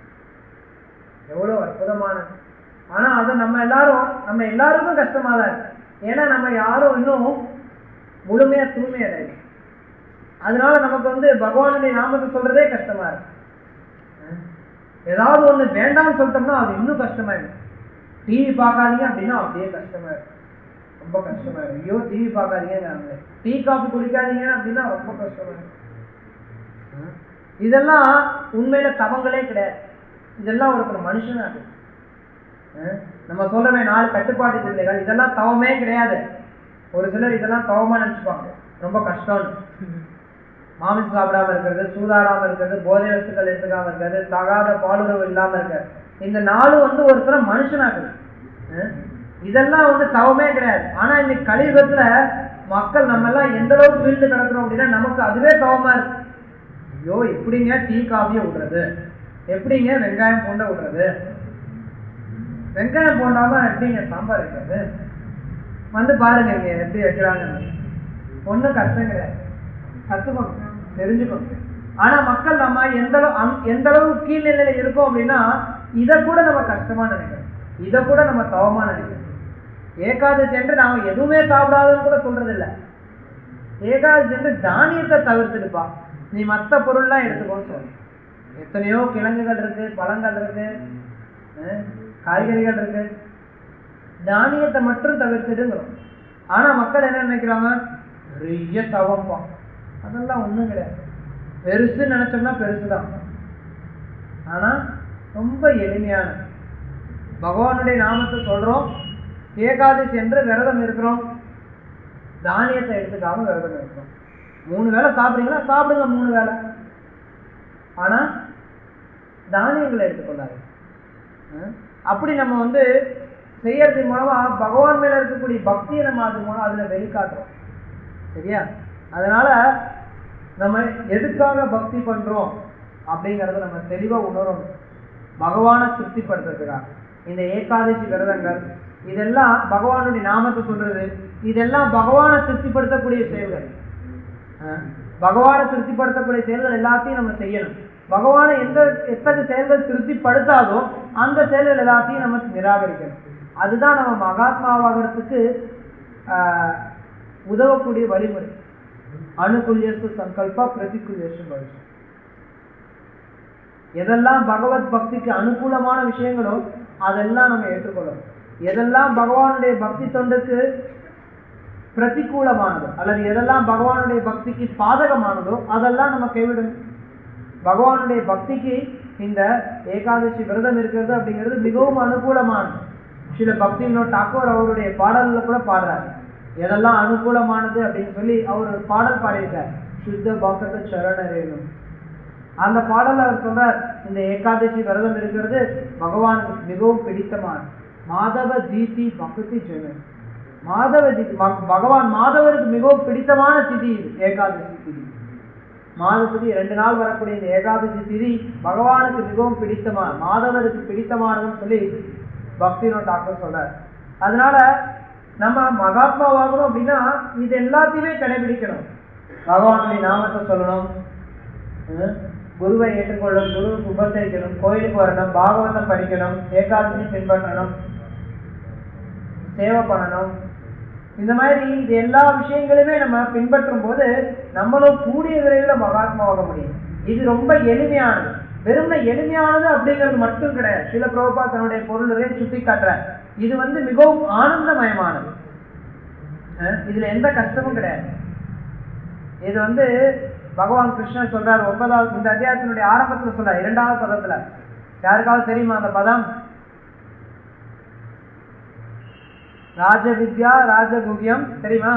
எவ்வளவு அற்புதமானது ஆனா அது நம்ம எல்லாரும் நம்ம எல்லாருக்கும் கஷ்டமா தான் இருக்கு ஏன்னா நம்ம யாரும் இன்னும் முழுமையா தூய்மை அடையல அதனால நமக்கு வந்து பகவானுடைய நாமத்தை சொல்றதே கஷ்டமா இருக்கு அஹ் ஏதாவது ஒண்ணு வேண்டாம்னு சொல்லிட்டோம்னா அது இன்னும் கஷ்டமாயிடும் டிவி பார்க்காதீங்க அப்படின்னா அப்படியே கஷ்டமா இருக்கு ரொம்ப கஷ்டமா இருக்கு ஐயோ டிவி பார்க்காதீங்க டீ காஃபி குடிக்காதீங்க அப்படின்னா ரொம்ப கஷ்டமா இருக்கு அஹ் இதெல்லாம் உண்மையில தவங்களே கிடையாது இதெல்லாம் ஒருத்தர் மனுஷனா இருக்கு அஹ் நம்ம சொல்றவே நாலு கட்டுப்பாட்டு சிந்தைகள் இதெல்லாம் தவமே கிடையாது ஒரு சிலர் இதெல்லாம் தவமா நினைச்சுப்பாங்க ரொம்ப கஷ்டம்னு மாமிசம் சாப்பிடாம இருக்கிறது சூதாடாம இருக்கிறது போதை வஸ்துக்கள் எடுத்துக்காம இருக்கிறது தகாத பாலுறவு இல்லாம இருக்கிறது இந்த நாலு வந்து ஒருத்தர மனுஷனாக்குது அஹ் இதெல்லாம் வந்து தவமே கிடையாது ஆனா இன்னைக்கு கலியுகத்துல மக்கள் நம்ம எல்லாம் எந்த அளவுக்கு வீழ்ந்து கிடக்குறோம் அப்படின்னா நமக்கு அதுவே தவமா இருக்கு ஐயோ எப்படிங்க டீ காஃபியை விடுறது எப்படிங்க வெங்காயம் பூண்டை விடுறது வெங்காயம் போண்டாம எப்படிங்க சாம்பார் வைக்கிறது வந்து பாருங்க இங்க எப்படி வைக்கிறாங்க ஒண்ணும் கஷ்டம் கிடையாது கத்துக்கணும் தெரிஞ்சுக்கணும் ஆனா மக்கள் நம்ம எந்த அளவு அந்- எந்த அளவு கீழ்நிலையில இருக்கோம் அப்படின்னா இதை கூட நம்ம கஷ்டமா நினைக்கிறோம் இதை கூட நம்ம தவமா நினைக்கிறோம் ஏகாதசி என்று நாம எதுவுமே சாப்பிடாதுன்னு கூட சொல்றது இல்ல ஏகாதசி என்று தானியத்தை தவிர்த்துடுப்பா நீ மத்த பொருள்லாம் எடுத்துக்கோன்னு சொல்லு எத்தனையோ கிழங்குகள் இருக்கு பழங்கள் இருக்கு அஹ் காய்கறிகள் இருக்கு தானியத்தை மட்டும் தவிர்த்துடுங்கிறோம் ஆனா மக்கள் என்ன நினைக்கிறாங்க நிறைய தவம்பா அதெல்லாம் ஒண்ணும் கிடையாது பெருசு நினைச்சோம்னா பெருசுதான் ஆனா ரொம்ப எளிமையான பகவானுடைய நாமத்தை சொல்றோம் ஏகாதசி என்று விரதம் இருக்கிறோம் தானியத்தை எடுத்துக்காம விரதம் இருக்கிறோம் மூணு வேளை சாப்பிடுறீங்களா சாப்பிடுங்க மூணு வேளை ஆனா தானியங்களை எடுத்துக்கொள்ளாதீங்க அஹ் அப்படி நம்ம வந்து செய்யறது மூலமா பகவான் மேல இருக்கக்கூடிய பக்தியை நம்ம அது மூலம் அதுல வெளிக்காட்டுறோம் சரியா அதனால நம்ம எதுக்காக பக்தி பண்றோம் அப்படிங்கறத நம்ம தெளிவா உணரணும் பகவானை திருப்திப்படுத்துறதுக்காக இந்த ஏகாதசி விரதங்கள் இதெல்லாம் பகவானுடைய நாமத்தை சொல்றது இதெல்லாம் பகவானை திருப்திப்படுத்தக்கூடிய செயல்கள் அஹ் பகவானை திருப்திப்படுத்தக்கூடிய செயல்கள் எல்லாத்தையும் நம்ம செய்யணும் பகவானை எந்த எத்தகைய செயல்கள் திருப்திப்படுத்தாதோ அந்த செயல்கள் எல்லாத்தையும் நம்ம நிராகரிக்கணும் அதுதான் நம்ம மகாத்மாவாகிறதுக்கு ஆஹ், உதவக்கூடிய வழிமுறை அனுகுல்யஸ்து சங்கல்பா பிரதிகுல்யஸ்து பவிஷ்யம் எதெல்லாம் பகவத் பக்திக்கு அனுகூலமான விஷயங்களோ அதெல்லாம் நம்ம ஏற்றுக்கொள்ளணும் எதெல்லாம் பகவானுடைய பக்தி தொண்டுக்கு பிரதிகூலமானதோ அல்லது எதெல்லாம் பகவானுடைய பக்திக்கு பாதகமானதோ அதெல்லாம் நம்ம கைவிடணும் பகவானுடைய பக்திக்கு இந்த ஏகாதசி விரதம் இருக்கிறது அப்படிங்கிறது மிகவும் அனுகூலமானது சில பக்தி வினோத் டாக்கூர் அவருடைய பாடல்ல கூட பாடுறாரு எதெல்லாம் அனுகூலமானது அப்படின்னு சொல்லி அவர் ஒரு பாடல் பாடியிருக்கார் சுத்த பக்த சரணரேனும் அந்த பாடல்ல அவர் சொல்றார் இந்த ஏகாதசி விரதம் இருக்கிறது பகவானுக்கு மிகவும் பிடித்தமான மாதவ ஜீதி பக்தி ஜெனன் மாதவ ஜீதி பக- பகவான் மாதவருக்கு மிகவும் பிடித்தமான திதி இது ஏகாதசி திதி மாதத்துக்கு ரெண்டு நாள் வரக்கூடிய இந்த ஏகாதசி திதி பகவானுக்கு மிகவும் பிடித்தமான மாதவருக்கு பிடித்தமானதுன்னு சொல்லி பக்தினோ டாக்டர் சொல்றார் அதனால நம்ம மகாத்மாவாகணும் அப்படின்னா இது எல்லாத்தையுமே கடைபிடிக்கணும் பகவானுடைய நாமத்தை சொல்லணும் ஹம், குருவை ஏற்றுக்கொள்ளணும் குருவுக்கு உபசரிக்கணும் கோயிலுக்கு வரணும் பாகவதம் படிக்கணும் ஏகாதசி பின்பற்றணும் சேவை பண்ணணும் இந்த மாதிரி இது எல்லா விஷயங்களுமே நம்ம பின்பற்றும் போது நம்மளும் கூடிய விரைவில் மகாத்மாவாக முடியும் இது ரொம்ப எளிமையானது வெறுமனே எளிமையானது அப்படிங்கிறது மட்டும் கிடையாது சில பிரபுபா தன்னுடைய பொருளை சுட்டி காட்டுறார் இது வந்து மிகவும் ஆனந்தமயமானது அஹ் இதுல எந்த கஷ்டமும் கிடையாது இது வந்து பகவான் கிருஷ்ணன் சொல்றார் ஒன்பதாவது இந்த அத்தியாயத்தினுடைய ஆரம்பத்துல சொல்றார் இரண்டாவது பதத்துல யாருக்காவது தெரியுமா அந்த பதம் ராஜவித்யா ராஜகுகியம் தெரியுமா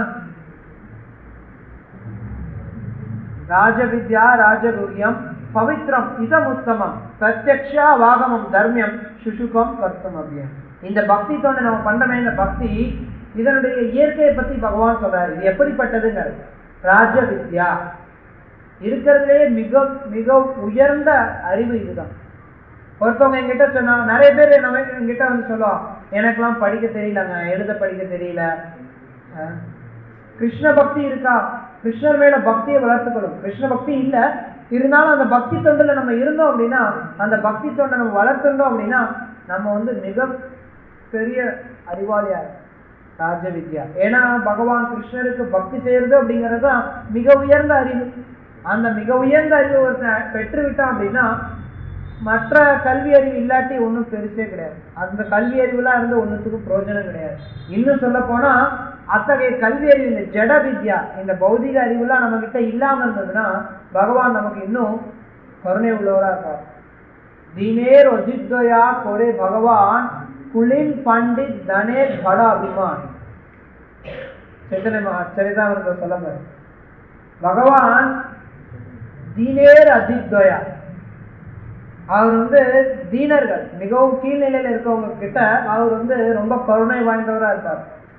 ராஜவித்யா ராஜகுகியம் பவித்ரம் இதம் உத்தமம் பிரத்யக்ஷா வாகமம் தர்மியம் சுசுகம் கர்த்தம் அபியம் இந்த பக்தி தொண்டு நம்ம பண்றமே இந்த பக்தி இதனுடைய இயற்கையை பத்தி பகவான் சொல்றாரு இது எப்படிப்பட்டதுங்கிறது ராஜவித்யா இருக்கிறதுலேயே மிக மிக உயர்ந்த அறிவு இதுதான் ஒருத்தவங்க என்கிட்ட சொன்னாங்க நிறைய பேர் நம்ம என்கிட்ட வந்து சொல்லுவோம் எனக்கெல்லாம் படிக்க தெரியலங்க எழுத படிக்க தெரியல அஹ், கிருஷ்ண பக்தி இருக்கா கிருஷ்ணர் மேல பக்தியை வளர்த்துக்கணும் கிருஷ்ண பக்தி இல்ல இருந்தாலும் அந்த பக்தி தொண்டுல நம்ம இருந்தோம் அப்படின்னா அந்த பக்தி தொண்டை நம்ம வளர்த்துட்டோம் அப்படின்னா நம்ம வந்து மிக பெரிய அறிவாளியா இருப்போம். ராஜ வித்யா ஏன்னா பகவான் கிருஷ்ணருக்கு பக்தி செய்யறது அப்படிங்கிறது தான் மிக உயர்ந்த அறிவு அந்த மிக உயர்ந்த அறிவு ஒருத்தன் பெற்று விட்டான் அப்படின்னா மற்ற கல்வி அறிவு இல்லாட்டி ஒன்றும் பெருசே கிடையாது அந்த கல்வி அறிவுலாம் இருந்து ஒன்றுத்துக்கும் பிரயோஜனம் கிடையாது இன்னும் சொல்ல போனா அத்தகைய கல்வி அறிவு இந்த ஜட வித்யா இந்த பௌதிக அறிவுலாம் நம்ம கிட்ட இல்லாம இருந்ததுன்னா பகவான் நமக்கு இன்னும் கருணை உள்ளவரா இருப்பார் தீனேர் ஒஜித்வயா கொரே பகவான் குளின் பண்டித் தனேர் பட அபிமான் சைத்தன்ய சரிதாமிரத சொல்ல பாரு. பகவான் தீனேர் அஜித்வயா அவர் வந்து தீனர்கள் மிகவும் கீழ்நிலையில இருக்கவங்க கிட்ட அவர் வந்து ரொம்ப கருணை வாய்ந்தவரா இருப்பார்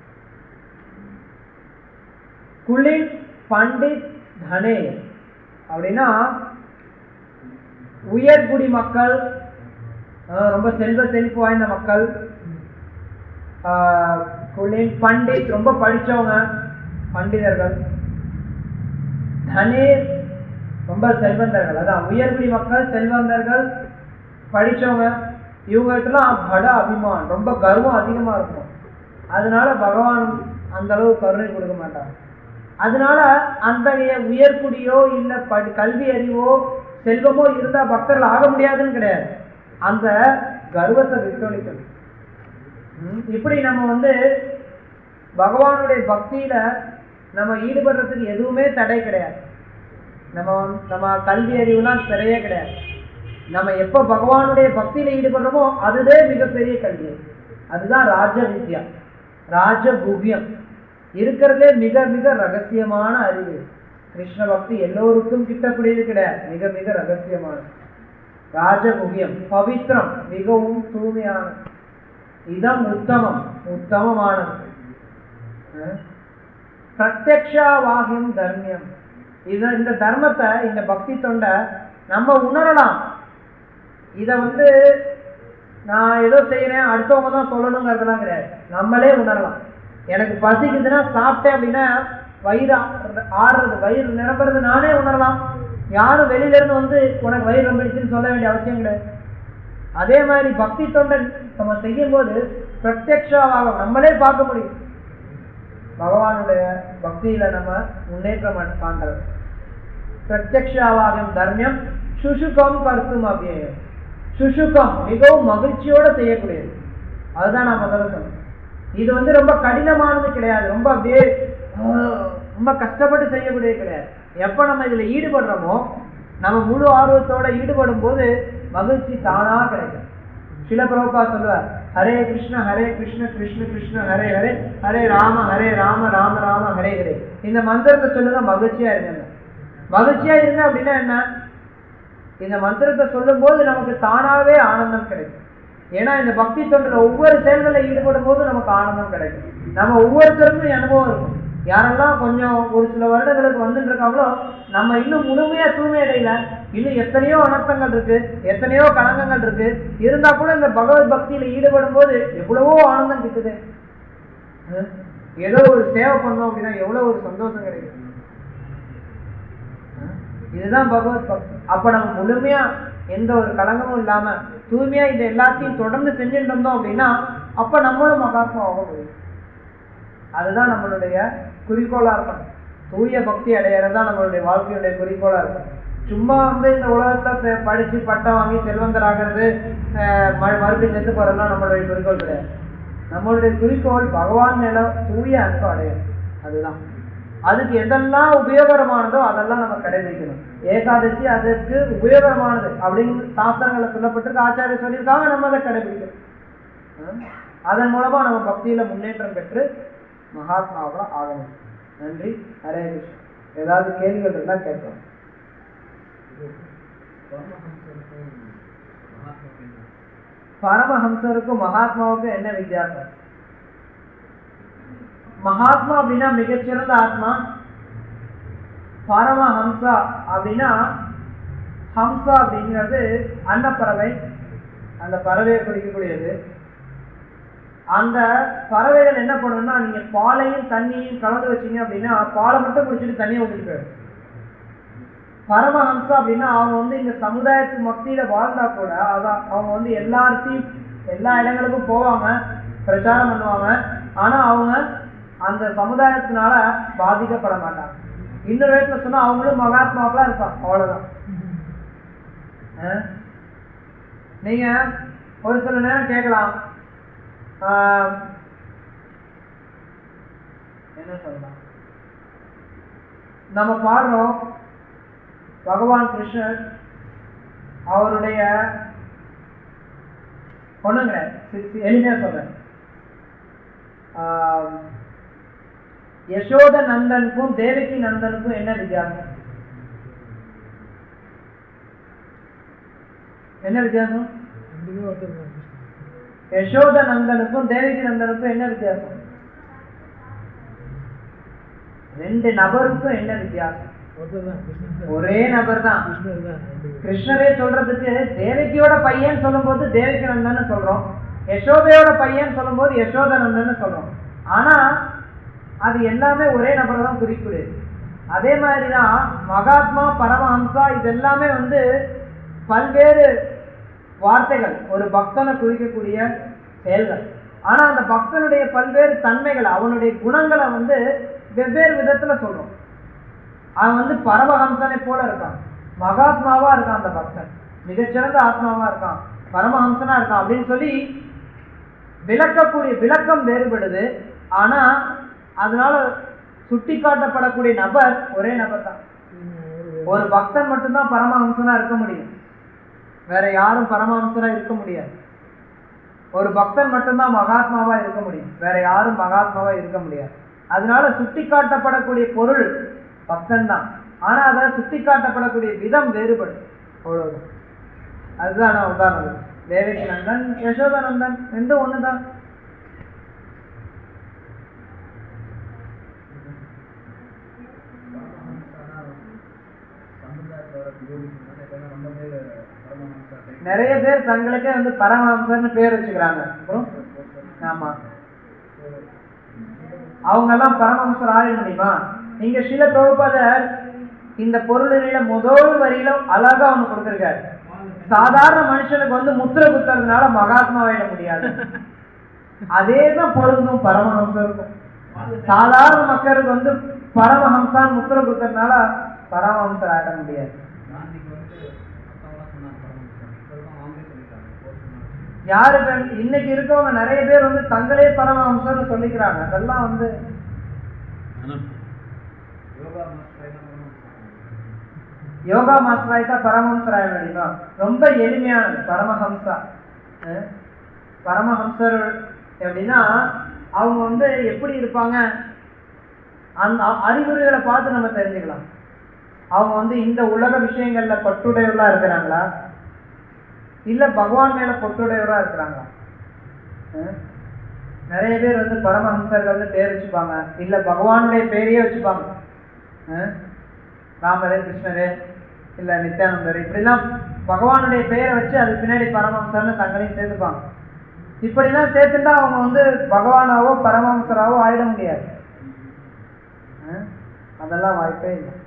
குளின் பண்டித் தனே அப்படின்னா உயர்குடி மக்கள் ஆஹ் ரொம்ப செல்வ செழிப்பு வாய்ந்த மக்கள் ஆஹ் குளின் பண்டித் ரொம்ப படிச்சவங்க பண்டிதர்கள் தனேர் ரொம்ப செல்வந்தர்கள் அதான் உயர்குடி மக்கள் செல்வந்தர்கள் படிச்சவங்க இவங்ககிட்டலாம் பட அபிமான் ரொம்ப கர்வம் அதிகமா இருக்கும் அதனால பகவான் அந்த அளவு கருணை கொடுக்க மாட்டார் அதனால அத்தகைய உயர்குடியோ இல்ல படி கல்வி அறிவோ செல்வமோ இருந்தா பக்தர்கள் ஆக முடியாதுன்னு கிடையாது அந்த கர்வத்தை விட்டொழிக்கணும் ம், இப்படி நம்ம வந்து பகவானுடைய பக்தியில நம்ம ஈடுபடுறதுக்கு எதுவுமே தடை கிடையாது நம்ம வந்து- நம்ம கல்வி அறிவுலாம் தடையே கிடையாது நம்ம எப்ப பகவானுடைய பக்தியில ஈடுபடுறோமோ அதுவே மிகப்பெரிய கல்வி அதுதான் ராஜ வித்யா ராஜ குவியம் இருக்கிறதுலே மிக மிக ரகசியமான அறிவு கிருஷ்ண பக்தி எல்லோருக்கும் கிட்டக்கூடியது கிடையாது மிக மிக ரகசியமானது ராஜகுகியம் பவித்ரம் மிகவும் தூய்மையானது இதம் உத்தமம் உத்தமமானது அஹ் பிரத்யக்ஷாவாகியும் தர்மியம் இது இந்த தர்மத்தை இந்த பக்தி தொண்டை நம்ம உணரலாம் இத வந்து நான் ஏதோ செய்யறேன் அடுத்தவங்க தான் சொல்லணுங்கிறதுலாம் கிடையாது நம்மளே உணரலாம் எனக்கு பசிக்குதுன்னா சாப்பிட்டேன் அப்படின்னா வயிறு ஆ- ஆறுறது வயிறு நிரம்புறது நானே உணரலாம் யாரும் வெளியில இருந்து வந்து உனக்கு வயிறு ரொம்பிடுச்சுன்னு சொல்ல வேண்டிய அவசியம் கிடையாது அதே மாதிரி பக்தி தொண்டன் நம்ம செய்யும் போது பிரத்யக்ஷாவாக நம்மளே பார்க்க முடியும் பகவானுடைய பக்தியில நம்ம முன்னேற்றம் அட- காண்றது பிரத்யக்ஷாவாகும் தர்மியம் சுசுகம் கருத்தும் அபியம் சுசுகம் மிகவும் மகிழ்ச்சியோட செய்யக்கூடியது அதுதான் நான் முதல்ல சொன்னேன் இது வந்து ரொம்ப கடினமானது கிடையாது ரொம்ப அப்படியே ஆஹ், ரொம்ப கஷ்டப்பட்டு செய்யக்கூடியது கிடையாது எப்ப நம்ம இதுல ஈடுபடுறோமோ நம்ம முழு ஆர்வத்தோட ஈடுபடும் போது மகிழ்ச்சி தானா கிடைக்கும் சில பிரபா சொல்லுவார் ஹரே கிருஷ்ண ஹரே கிருஷ்ண கிருஷ்ண கிருஷ்ண ஹரே ஹரே ஹரே ராம ஹரே ராம ராம ராம ஹரே ஹரே இந்த மந்திரத்தை சொல்லுங்க மகிழ்ச்சியா இருங்க மகிழ்ச்சியா இருங்க அப்படின்னா என்ன இந்த மந்திரத்தை சொல்லும் போது நமக்கு தானாவே ஆனந்தம் கிடைக்கும் ஏன்னா இந்த பக்தி தொண்டில் ஒவ்வொரு செயல்களில் ஈடுபடும் போது நமக்கு ஆனந்தம் கிடைக்கும் நம்ம ஒவ்வொருத்தருக்கும் அனுபவம் இருக்கும் யாரெல்லாம் கொஞ்சம் ஒரு சில வருடங்களுக்கு வந்துட்டு இருக்காங்களோ நம்ம இன்னும் முழுமையா தூய்மை அடையல இன்னும் எத்தனையோ அனர்த்தங்கள் இருக்கு எத்தனையோ களங்கங்கள் இருக்கு இருந்தா கூட இந்த பகவத் பக்தியில ஈடுபடும் போது எவ்வளவோ ஆனந்தம் கிட்டுது ஹம்? ஏதோ ஒரு சேவை பண்ணோம் அப்படின்னா எவ்வளவு ஒரு சந்தோஷம் கிடைக்கும் இதுதான் பகவத் பக்தி அப்ப நம்ம முழுமையா எந்த ஒரு களங்கமும் இல்லாம தூய்மையா இது எல்லாத்தையும் தொடர்ந்து செஞ்சுட்டு இருந்தோம் அப்படின்னா அப்ப நம்மளும் மகாத்மா ஆக முடியும் அதுதான் நம்மளுடைய குறிக்கோளா இருக்கணும் தூய பக்தி அடையறது தான் நம்மளுடைய வாழ்க்கையுடைய குறிக்கோளா இருக்கும் சும்மா வந்து இந்த உலகத்தை ப- படிச்சு பட்டம் வாங்கி செல்வந்தர் ஆகிறது அஹ் மறு- மறுபடியும் செத்து போறதுலாம் நம்மளுடைய குறிக்கோள் கிடையாது நம்மளுடைய குறிக்கோள் பகவான் மேல தூய அன்பு அடையும் அதுதான் அதுக்கு எதெல்லாம் உபயோகரமானதோ அதெல்லாம் நம்ம கடைபிடிக்கணும் ஏகாதசி அதற்கு உபயோகரமானது அப்படின்னு சாஸ்திரங்களை சொல்லப்பட்டிருக்கு ஆச்சாரிய சொல்லியிருக்காங்க நம்ம அதை கடைபிடிக்கணும் ஆஹ் அதன் மூலமா நம்ம பக்தியில முன்னேற்றம் பெற்று மகாத்மாவா ஆகணும் நன்றி ஹரே கிருஷ்ணா ஏதாவது கேள்விகள் இருந்தா கேட்கலாம் பரமஹம்சருக்கும் மகாத்மாவுக்கும் என்ன வித்தியாசம் மகாத்மா அப்படின்னா மிகச்சிறந்த ஆத்மா பரமஹம்சா அப்படின்னா ஹம்சா அப்படிங்கிறது அன்னப்பறவை அந்த பறவையை குறிக்கக்கூடியது அந்த பறவைகள் என்ன பண்ணும்னா நீங்க பாலையும் தண்ணியும் கலந்து வச்சீங்க அப்படின்னா பாலை மட்டும் குடிச்சிட்டு தண்ணியை விட்டுட்டு போயிடும் பரமஹம்சா அப்படின்னா அவங்க வந்து இந்த சமுதாயத்து மத்தியில வாழ்ந்தா கூட அதான் அவங்க வந்து எல்லார்த்தையும் எல்லா இடங்களுக்கும் போவாங்க பிரச்சாரம் பண்ணுவாங்க ஆனா அவங்க அந்த சமுதாயத்தினால பாதிக்கப்பட மாட்டாங்க இன்னொரு விதத்துல சொன்னா அவங்களும் மகாத்மாக்களா இருப்பாங்க அவ்வளவுதான் அஹ்? நீங்க ஒரு சில நேரம் கேட்கலாம் ஆஹ், என்ன சொல்லலாம் நம்ம பாடுறோம் பகவான் கிருஷ்ணர் அவருடைய ஒண்ணுங்க எளிமையா சொல்றேன் ஆஹ், யசோத நந்தனுக்கும் தேவகி நந்தனுக்கும் என்ன வித்தியாசம் என்ன வித்தியாசம் ரெண்டுமே ஒருத்தர் தான் கிருஷ்ணன். யசோத நந்தனுக்கும் தேவகி நந்தனுக்கும் என்ன வித்தியாசம் ரெண்டு நபருக்கும் என்ன வித்தியாசம் ஒருத்தர் தான் கிருஷ்ணன் தான். ஒரே நபர் தான் கிருஷ்ணர் தான் ரெண்டு பேரும். கிருஷ்ணரே சொல்றதுக்கு தேவகியோட பையன் சொல்லும்போது தேவகி நந்தன் சொல்றோம் யசோதையோட பையன் சொல்லும்போது யசோத நந்தன் சொல்றோம் ஆனா அது எல்லாமே ஒரே நபரை தான் குறிப்பிடுது அதே மாதிரிதான் மகாத்மா பரமஹம்சா இது எல்லாமே வந்து பல்வேறு வார்த்தைகள் ஒரு பக்தனை குறிக்கக்கூடிய செயல்கள் ஆனா அந்த பக்தனுடைய பல்வேறு தன்மைகள் அவனுடைய குணங்களை வந்து வெவ்வேறு விதத்துல சொல்றோம் அவன் வந்து பரமஹம்சனை போல இருக்கான் மகாத்மாவா இருக்கான் அந்த பக்தன் மிகச்சிறந்த ஆத்மாவா இருக்கான் பரமஹம்சனா இருக்கான் அப்படின்னு சொல்லி விளக்கக்கூடிய விளக்கம் வேறுபடுது ஆனா அதனால சுட்டி காட்டப்படக்கூடிய நபர் ஒரே நபர் தான் ஒரு ஒரு பக்தன் மட்டும்தான் பரமஹம்சனா இருக்க முடியும் வேற யாரும் பரமஹம்சனா இருக்க முடியாது ஒரு பக்தன் மட்டும்தான் மகாத்மாவா இருக்க முடியும் வேற யாரும் மகாத்மாவா இருக்க முடியாது அதனால சுட்டி காட்டப்படக்கூடிய பொருள் பக்தன் தான் ஆனா அதை சுட்டி காட்டப்படக்கூடிய விதம் வேறுபடும் அவ்வளவுதான் அதுதான் நான் உதாரணம் தேவகி நந்தன் யசோதானந்தன் ரெண்டும் ஒண்ணுதான் நிறைய பேர் தங்களுக்கே வந்து பரமஹம்சர்னு பேர் வச்சுக்கிறாங்க அப்புறம் ஆமா அவங்க எல்லாம் பரமஹம்சர் ஆக முடியுமா நீங்க சில பிரபுபாதர் இந்த பொருளில முதல் வரியில அழகா ஒண்ணு கொடுத்திருக்காரு சாதாரண மனுஷனுக்கு வந்து முத்திரை குத்துறதுனால மகாத்மாவாயிட முடியாது அதே தான் பொருந்தும் பரமஹம்சருக்கும் சாதாரண மக்களுக்கு வந்து பரமஹம்சான் முத்திரை குத்துறதுனால பரமஹம்சர் ஆயிட முடியாது காந்திக்கு வந்து மத்தவங்கலாம் சொன்னாங்க பரமஹம்சர் இப்பதான் அவங்களே சொல்லிட்டாங்க போஸ்ட் யாரு இப்ப இன்னைக்கு இருக்கவங்க நிறைய பேர் வந்து தங்களே பரமஹம்சர்னு சொல்லிக்கிறாங்க அதெல்லாம் வந்து யோகா மாஸ்டர் என்ன பண்ணணும் யோகா மாஸ்டர் ஆயிட்டா பரமஹம்சர் ஆயிட முடியுமா ரொம்ப எளிமையானது பரமஹம்சா அஹ் பரமஹம்சர் எப்படின்னா அவங்க வந்து எப்படி இருப்பாங்க அந்த அ- அறிகுறிகளை பார்த்து நம்ம தெரிஞ்சுக்கலாம் அவங்க வந்து இந்த உலக விஷயங்கள்ல பட்டுடையவர்களா இருக்கிறாங்களா இல்ல பகவான் மேல பட்டுடையவரா இருக்கிறாங்களா அஹ் நிறைய பேர் வந்து பரமஹம்சர்கள்னு பேர் வச்சுப்பாங்க இல்ல பகவானுடைய பேரையே வச்சுப்பாங்க அஹ் ராமரே கிருஷ்ணரே இல்ல நித்யானந்தர் இப்படிலாம் பகவானுடைய பெயரை வச்சு அதுக்கு பின்னாடி பரமஹம்சர்னு தங்களையும் சேர்த்துப்பாங்க இப்படிலாம் சேர்த்துட்டா அவங்க வந்து பகவானாவோ பரமஹம்சராவோ ஆயிட முடியாது அஹ் அதெல்லாம் வாய்ப்பே இல்லை